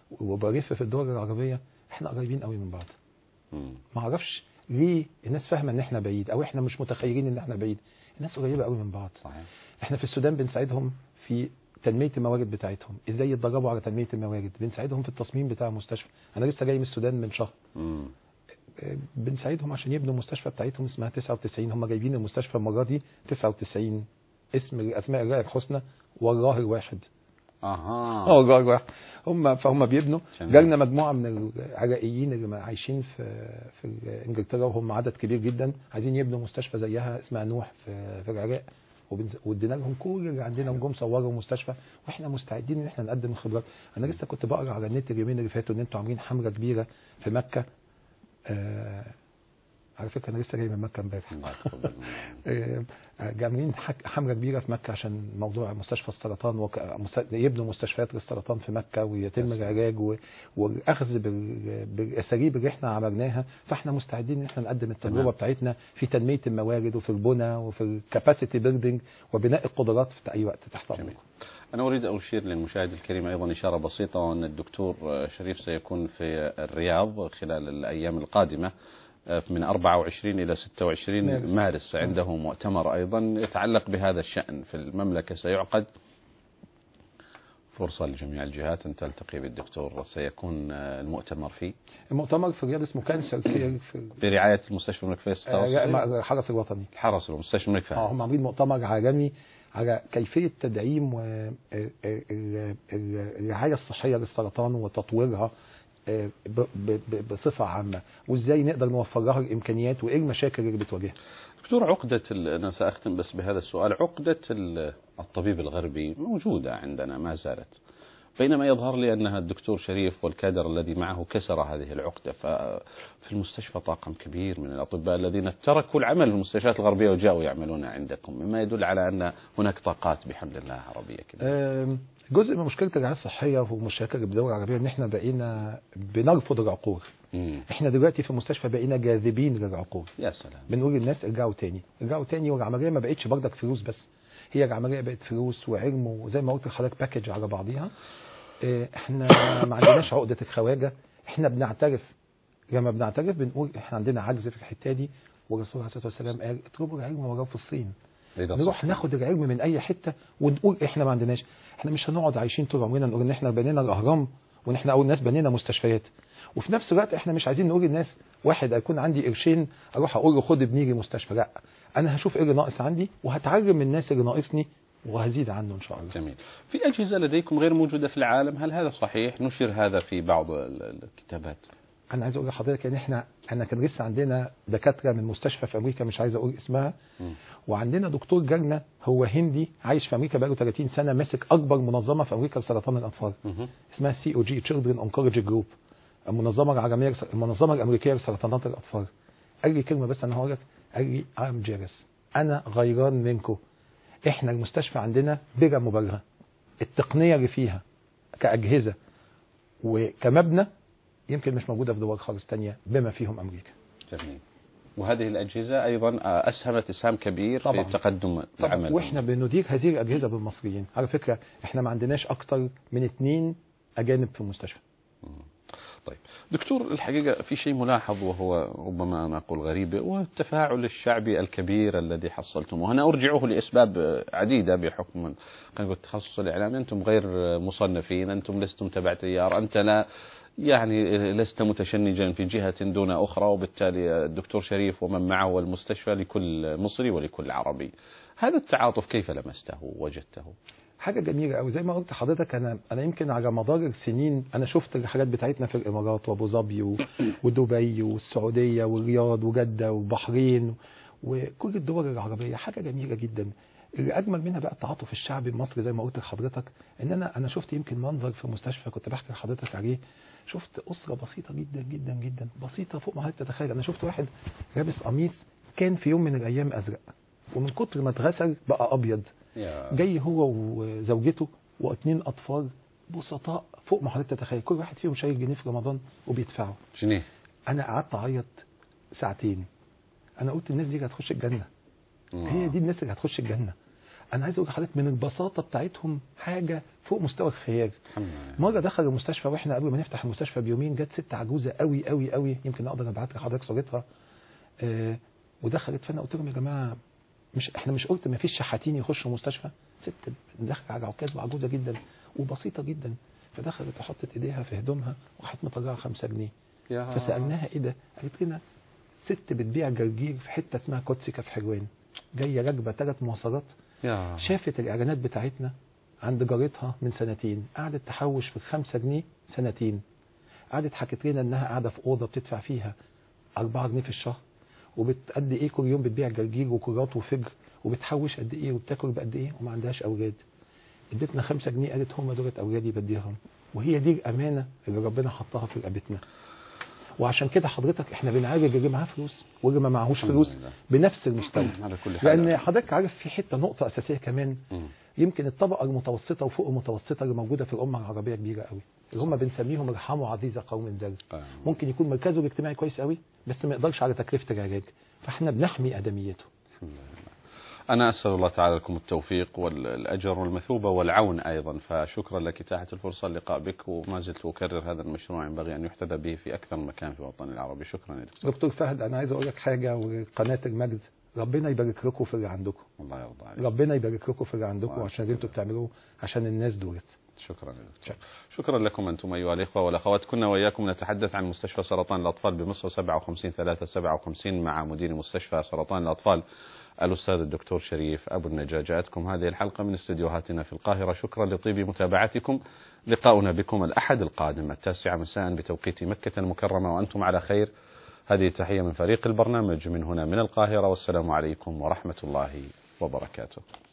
وبلف في الدول العربيه احنا قريبين قوي من بعض مم. ما اعرفش ليه الناس فاهمه ان احنا بعيد او احنا مش متخيلين ان احنا بعيد الناس قريبه قوي من بعض صحيح احنا في السودان بنساعدهم في تنميه الموارد بتاعتهم ازاي يتدربوا على تنميه الموارد بنساعدهم في التصميم بتاع المستشفى انا لسه جاي من السودان من شهر مم. آه، بنساعدهم عشان يبنوا المستشفى بتاعتهم اسمها 99 هم جايبين المستشفى المره دي 99 اسم اسماء الله الحسنى والله الواحد اه أها والله الواحد هم فهم بيبنوا جميل. جالنا مجموعه من العراقيين اللي عايشين في في انجلترا وهم عدد كبير جدا عايزين يبنوا مستشفى زيها اسمها نوح في في العراق وبنز- وادينا لهم كل اللي عندنا وجم صوروا مستشفى واحنا مستعدين ان احنا نقدم الخبرات انا لسه كنت بقرا على النت اليومين اللي فاتوا ان انتوا عاملين حمله كبيره في مكه آه على فكره انا لسه جاي من مكه امبارح الله يتقبل منا. آه، عاملين حك- حمله كبيره في مكه عشان موضوع مستشفى السرطان وك... مس- يبنوا مستشفيات للسرطان في مكه ويتم بس. العلاج و... والاخذ بال... بالاساليب اللي احنا عملناها فاحنا مستعدين ان احنا نقدم التجربه تمام. بتاعتنا في تنميه الموارد وفي البنى وفي الكاباسيتي بيلدينج وبناء القدرات في اي وقت تحت جميل. امركم أنا أريد أن أشير للمشاهد الكريم أيضا إشارة بسيطة وأن الدكتور شريف سيكون في الرياض خلال الأيام القادمة آه، من 24 إلى 26 مارس. مارس عنده مؤتمر أيضا يتعلق بهذا الشأن في المملكة سيعقد فرصة لجميع الجهات أن تلتقي بالدكتور سيكون آه، المؤتمر فيه المؤتمر في الرياض اسمه كانسر كير في برعاية المستشفى الملك آه، فيصل لا، الحرس الوطني الحرس المستشفى الملك اه فهد هم عاملين مؤتمر عالمي على كيفيه تدعيم و- ال- ال- ال- الرعايه الصحيه للسرطان وتطويرها آه، ب- ب- ب- بصفه عامه وازاي نقدر نوفر لها الامكانيات وايه المشاكل اللي بتواجهها دكتور عقدة ال- أنا سأختم بس بهذا السؤال عقدة ال- الطبيب الغربي موجودة عندنا ما زالت بينما يظهر لي أنها الدكتور شريف والكادر الذي معه كسر هذه العقدة ففي المستشفى طاقم كبير من الأطباء الذين تركوا العمل في المستشفيات الغربية وجاءوا يعملون عندكم مما يدل على أن هناك طاقات بحمد الله عربية كده آم، جزء من مشكله الرعايه الصحيه والمشاكل اللي بالدول العربيه ان احنا بقينا بنرفض العقول مم. احنا دلوقتي في المستشفى بقينا جاذبين للعقول يا سلام بنقول للناس ارجعوا تاني ارجعوا تاني والعمليه ما بقتش برضك فلوس بس هي العمليه بقت فلوس وعلم وزي ما قلت لحضرتك باكج على بعضيها اه، احنا ما عندناش عقده الخواجه احنا بنعترف لما بنعترف بنقول احنا عندنا عجز في الحته دي والرسول عليه الصلاه والسلام قال اطلبوا العلم ولو في الصين إذا نروح صح. ناخد العلم من اي حته ونقول احنا ما عندناش احنا مش هنقعد عايشين طول عمرنا نقول ان احنا بنينا الاهرام وان احنا اول ناس بنينا مستشفيات وفي نفس الوقت احنا مش عايزين نقول للناس واحد هيكون عندي قرشين اروح اقول له خد ابني لي مستشفى لا انا هشوف ايه اللي ناقص عندي وهتعلم من الناس اللي ناقصني وهزيد عنه ان شاء الله جميل في أجهزة لديكم غير موجودة في العالم هل هذا صحيح نشر هذا في بعض ال- الكتابات انا عايز اقول لحضرتك ان احنا انا كان لسه عندنا دكاتره من مستشفى في امريكا مش عايز اقول اسمها مم. وعندنا دكتور جالنا هو هندي عايش في امريكا بقاله 30 سنه ماسك اكبر منظمه في امريكا لسرطان الاطفال مهم. اسمها سي او جي تشيلدرن اونكولوجي جروب المنظمه العالميه المنظمه الامريكيه لسرطانات الاطفال قال لي كلمه بس انا هقول لك قال لي ام جيرس انا غيران منكم احنا المستشفى عندنا بلا مبالغه التقنيه اللي فيها كاجهزه وكمبنى يمكن مش موجوده في دول خالص تانية بما فيهم امريكا جميل وهذه الأجهزة أيضا آه، أسهمت إسهام كبير طبعاً. في تقدم طبعا العمل واحنا بندير هذه الاجهزه بالمصريين على فكره احنا ما عندناش اكتر من اثنين اجانب في المستشفى طيب دكتور الحقيقة في شيء ملاحظ وهو ربما أنا أقول غريب والتفاعل الشعبي الكبير الذي حصلتموه أنا أرجعه لأسباب عديدة بحكم خلينا نقول التخصص الإعلامي أنتم غير مصنفين أنتم لستم تبع تيار أنت لا يعني لست متشنجا في جهة دون أخرى وبالتالي الدكتور شريف ومن معه والمستشفى لكل مصري ولكل عربي هذا التعاطف كيف لمسته وجدته حاجه جميله قوي زي ما قلت لحضرتك انا انا يمكن على مدار السنين انا شفت الحاجات بتاعتنا في الامارات وابو ظبي و- ودبي والسعوديه والرياض وجده والبحرين وكل الدول العربيه حاجه جميله جدا اللي اجمل منها بقى التعاطف الشعبي المصري زي ما قلت لحضرتك ان انا انا شفت يمكن منظر في مستشفى كنت بحكي لحضرتك عليه شفت اسره بسيطه جدا جدا جدا بسيطه فوق ما حضرتك تتخيل انا شفت واحد لابس قميص كان في يوم من الايام ازرق ومن كتر ما اتغسل بقى ابيض يا جاي هو وزوجته واثنين اطفال بسطاء فوق ما حضرتك تتخيل كل واحد فيهم شايل جنيه في رمضان وبيدفعه جنيه انا قعدت اعيط ساعتين انا قلت الناس دي هتخش الجنه هي دي الناس اللي هتخش الجنه انا عايز اقول لحضرتك من البساطه بتاعتهم حاجه فوق مستوى الخيال الحمد لله مره دخل المستشفى واحنا قبل ما نفتح المستشفى بيومين جت ست عجوزه قوي قوي قوي يمكن اقدر ابعت لحضرتك صورتها آه ودخلت فانا قلت لهم يا جماعه مش احنا مش قلت ما فيش شحاتين يخشوا المستشفى ست دخل على عكاز وعجوزه جدا وبسيطه جدا فدخلت وحطت ايديها في هدومها وراحت مطلعه 5 جنيه يا فسالناها ايه ده؟ قالت لنا ست بتبيع جرجير في حته اسمها كوتسيكا في حلوان جايه راكبه ثلاث مواصلات يا شافت الاعلانات بتاعتنا عند جارتها من سنتين قعدت تحوش في الخمسة جنيه سنتين قعدت حكت لنا انها قاعده في اوضه بتدفع فيها 4 جنيه في الشهر وبتقد ايه كل يوم بتبيع جرجير وكرات وفجر وبتحوش قد ايه وبتاكل بقد ايه وما عندهاش اولاد ادتنا 5 جنيه قالت هم دولت اولادي بديهم وهي دي الامانه اللي ربنا حطها في رقبتنا وعشان كده حضرتك احنا بنعالج اللي معاه فلوس واللي ما معهوش الحمد فلوس لله. بنفس المستوى على كل حال لان حضرتك عارف في حته نقطه اساسيه كمان مم. يمكن الطبقه المتوسطه وفوق المتوسطه اللي موجوده في الامه العربيه كبيره قوي اللي هم بنسميهم ارحموا عزيزه قوم ذر آه. ممكن يكون مركزه الاجتماعي كويس قوي بس ما يقدرش على تكلفه العلاج فاحنا بنحمي ادميته الحمد لله. أنا أسأل الله تعالى لكم التوفيق والأجر والمثوبة والعون أيضا فشكرا لك إتاحة الفرصة اللقاء بك وما زلت أكرر هذا المشروع ينبغي أن يحتذى به في أكثر من مكان في الوطن العربي شكرا يا دكتور دكتور فهد انا عايز اقول لك حاجه وقناه المجد ربنا يبارك لكم في اللي عندكم الله يرضى عليك ربنا يبارك لكم في اللي عندكم الله عشان اللي انتوا بتعملوه عشان الناس دولت شكرا يا دكتور شكرا لكم أنتم أيها الإخوة والأخوات كنا وإياكم نتحدث عن مستشفى سرطان الأطفال بمصر 57 3 57 مع مدير مستشفى سرطان الأطفال الأستاذ الدكتور شريف أبو النجا جاءتكم هذه الحلقة من استديوهاتنا في القاهرة شكرا لطيب متابعتكم لقاؤنا بكم الأحد القادم التاسعة مساء بتوقيت مكة المكرمة وأنتم على خير هذه تحية من فريق البرنامج من هنا من القاهرة والسلام عليكم ورحمة الله وبركاته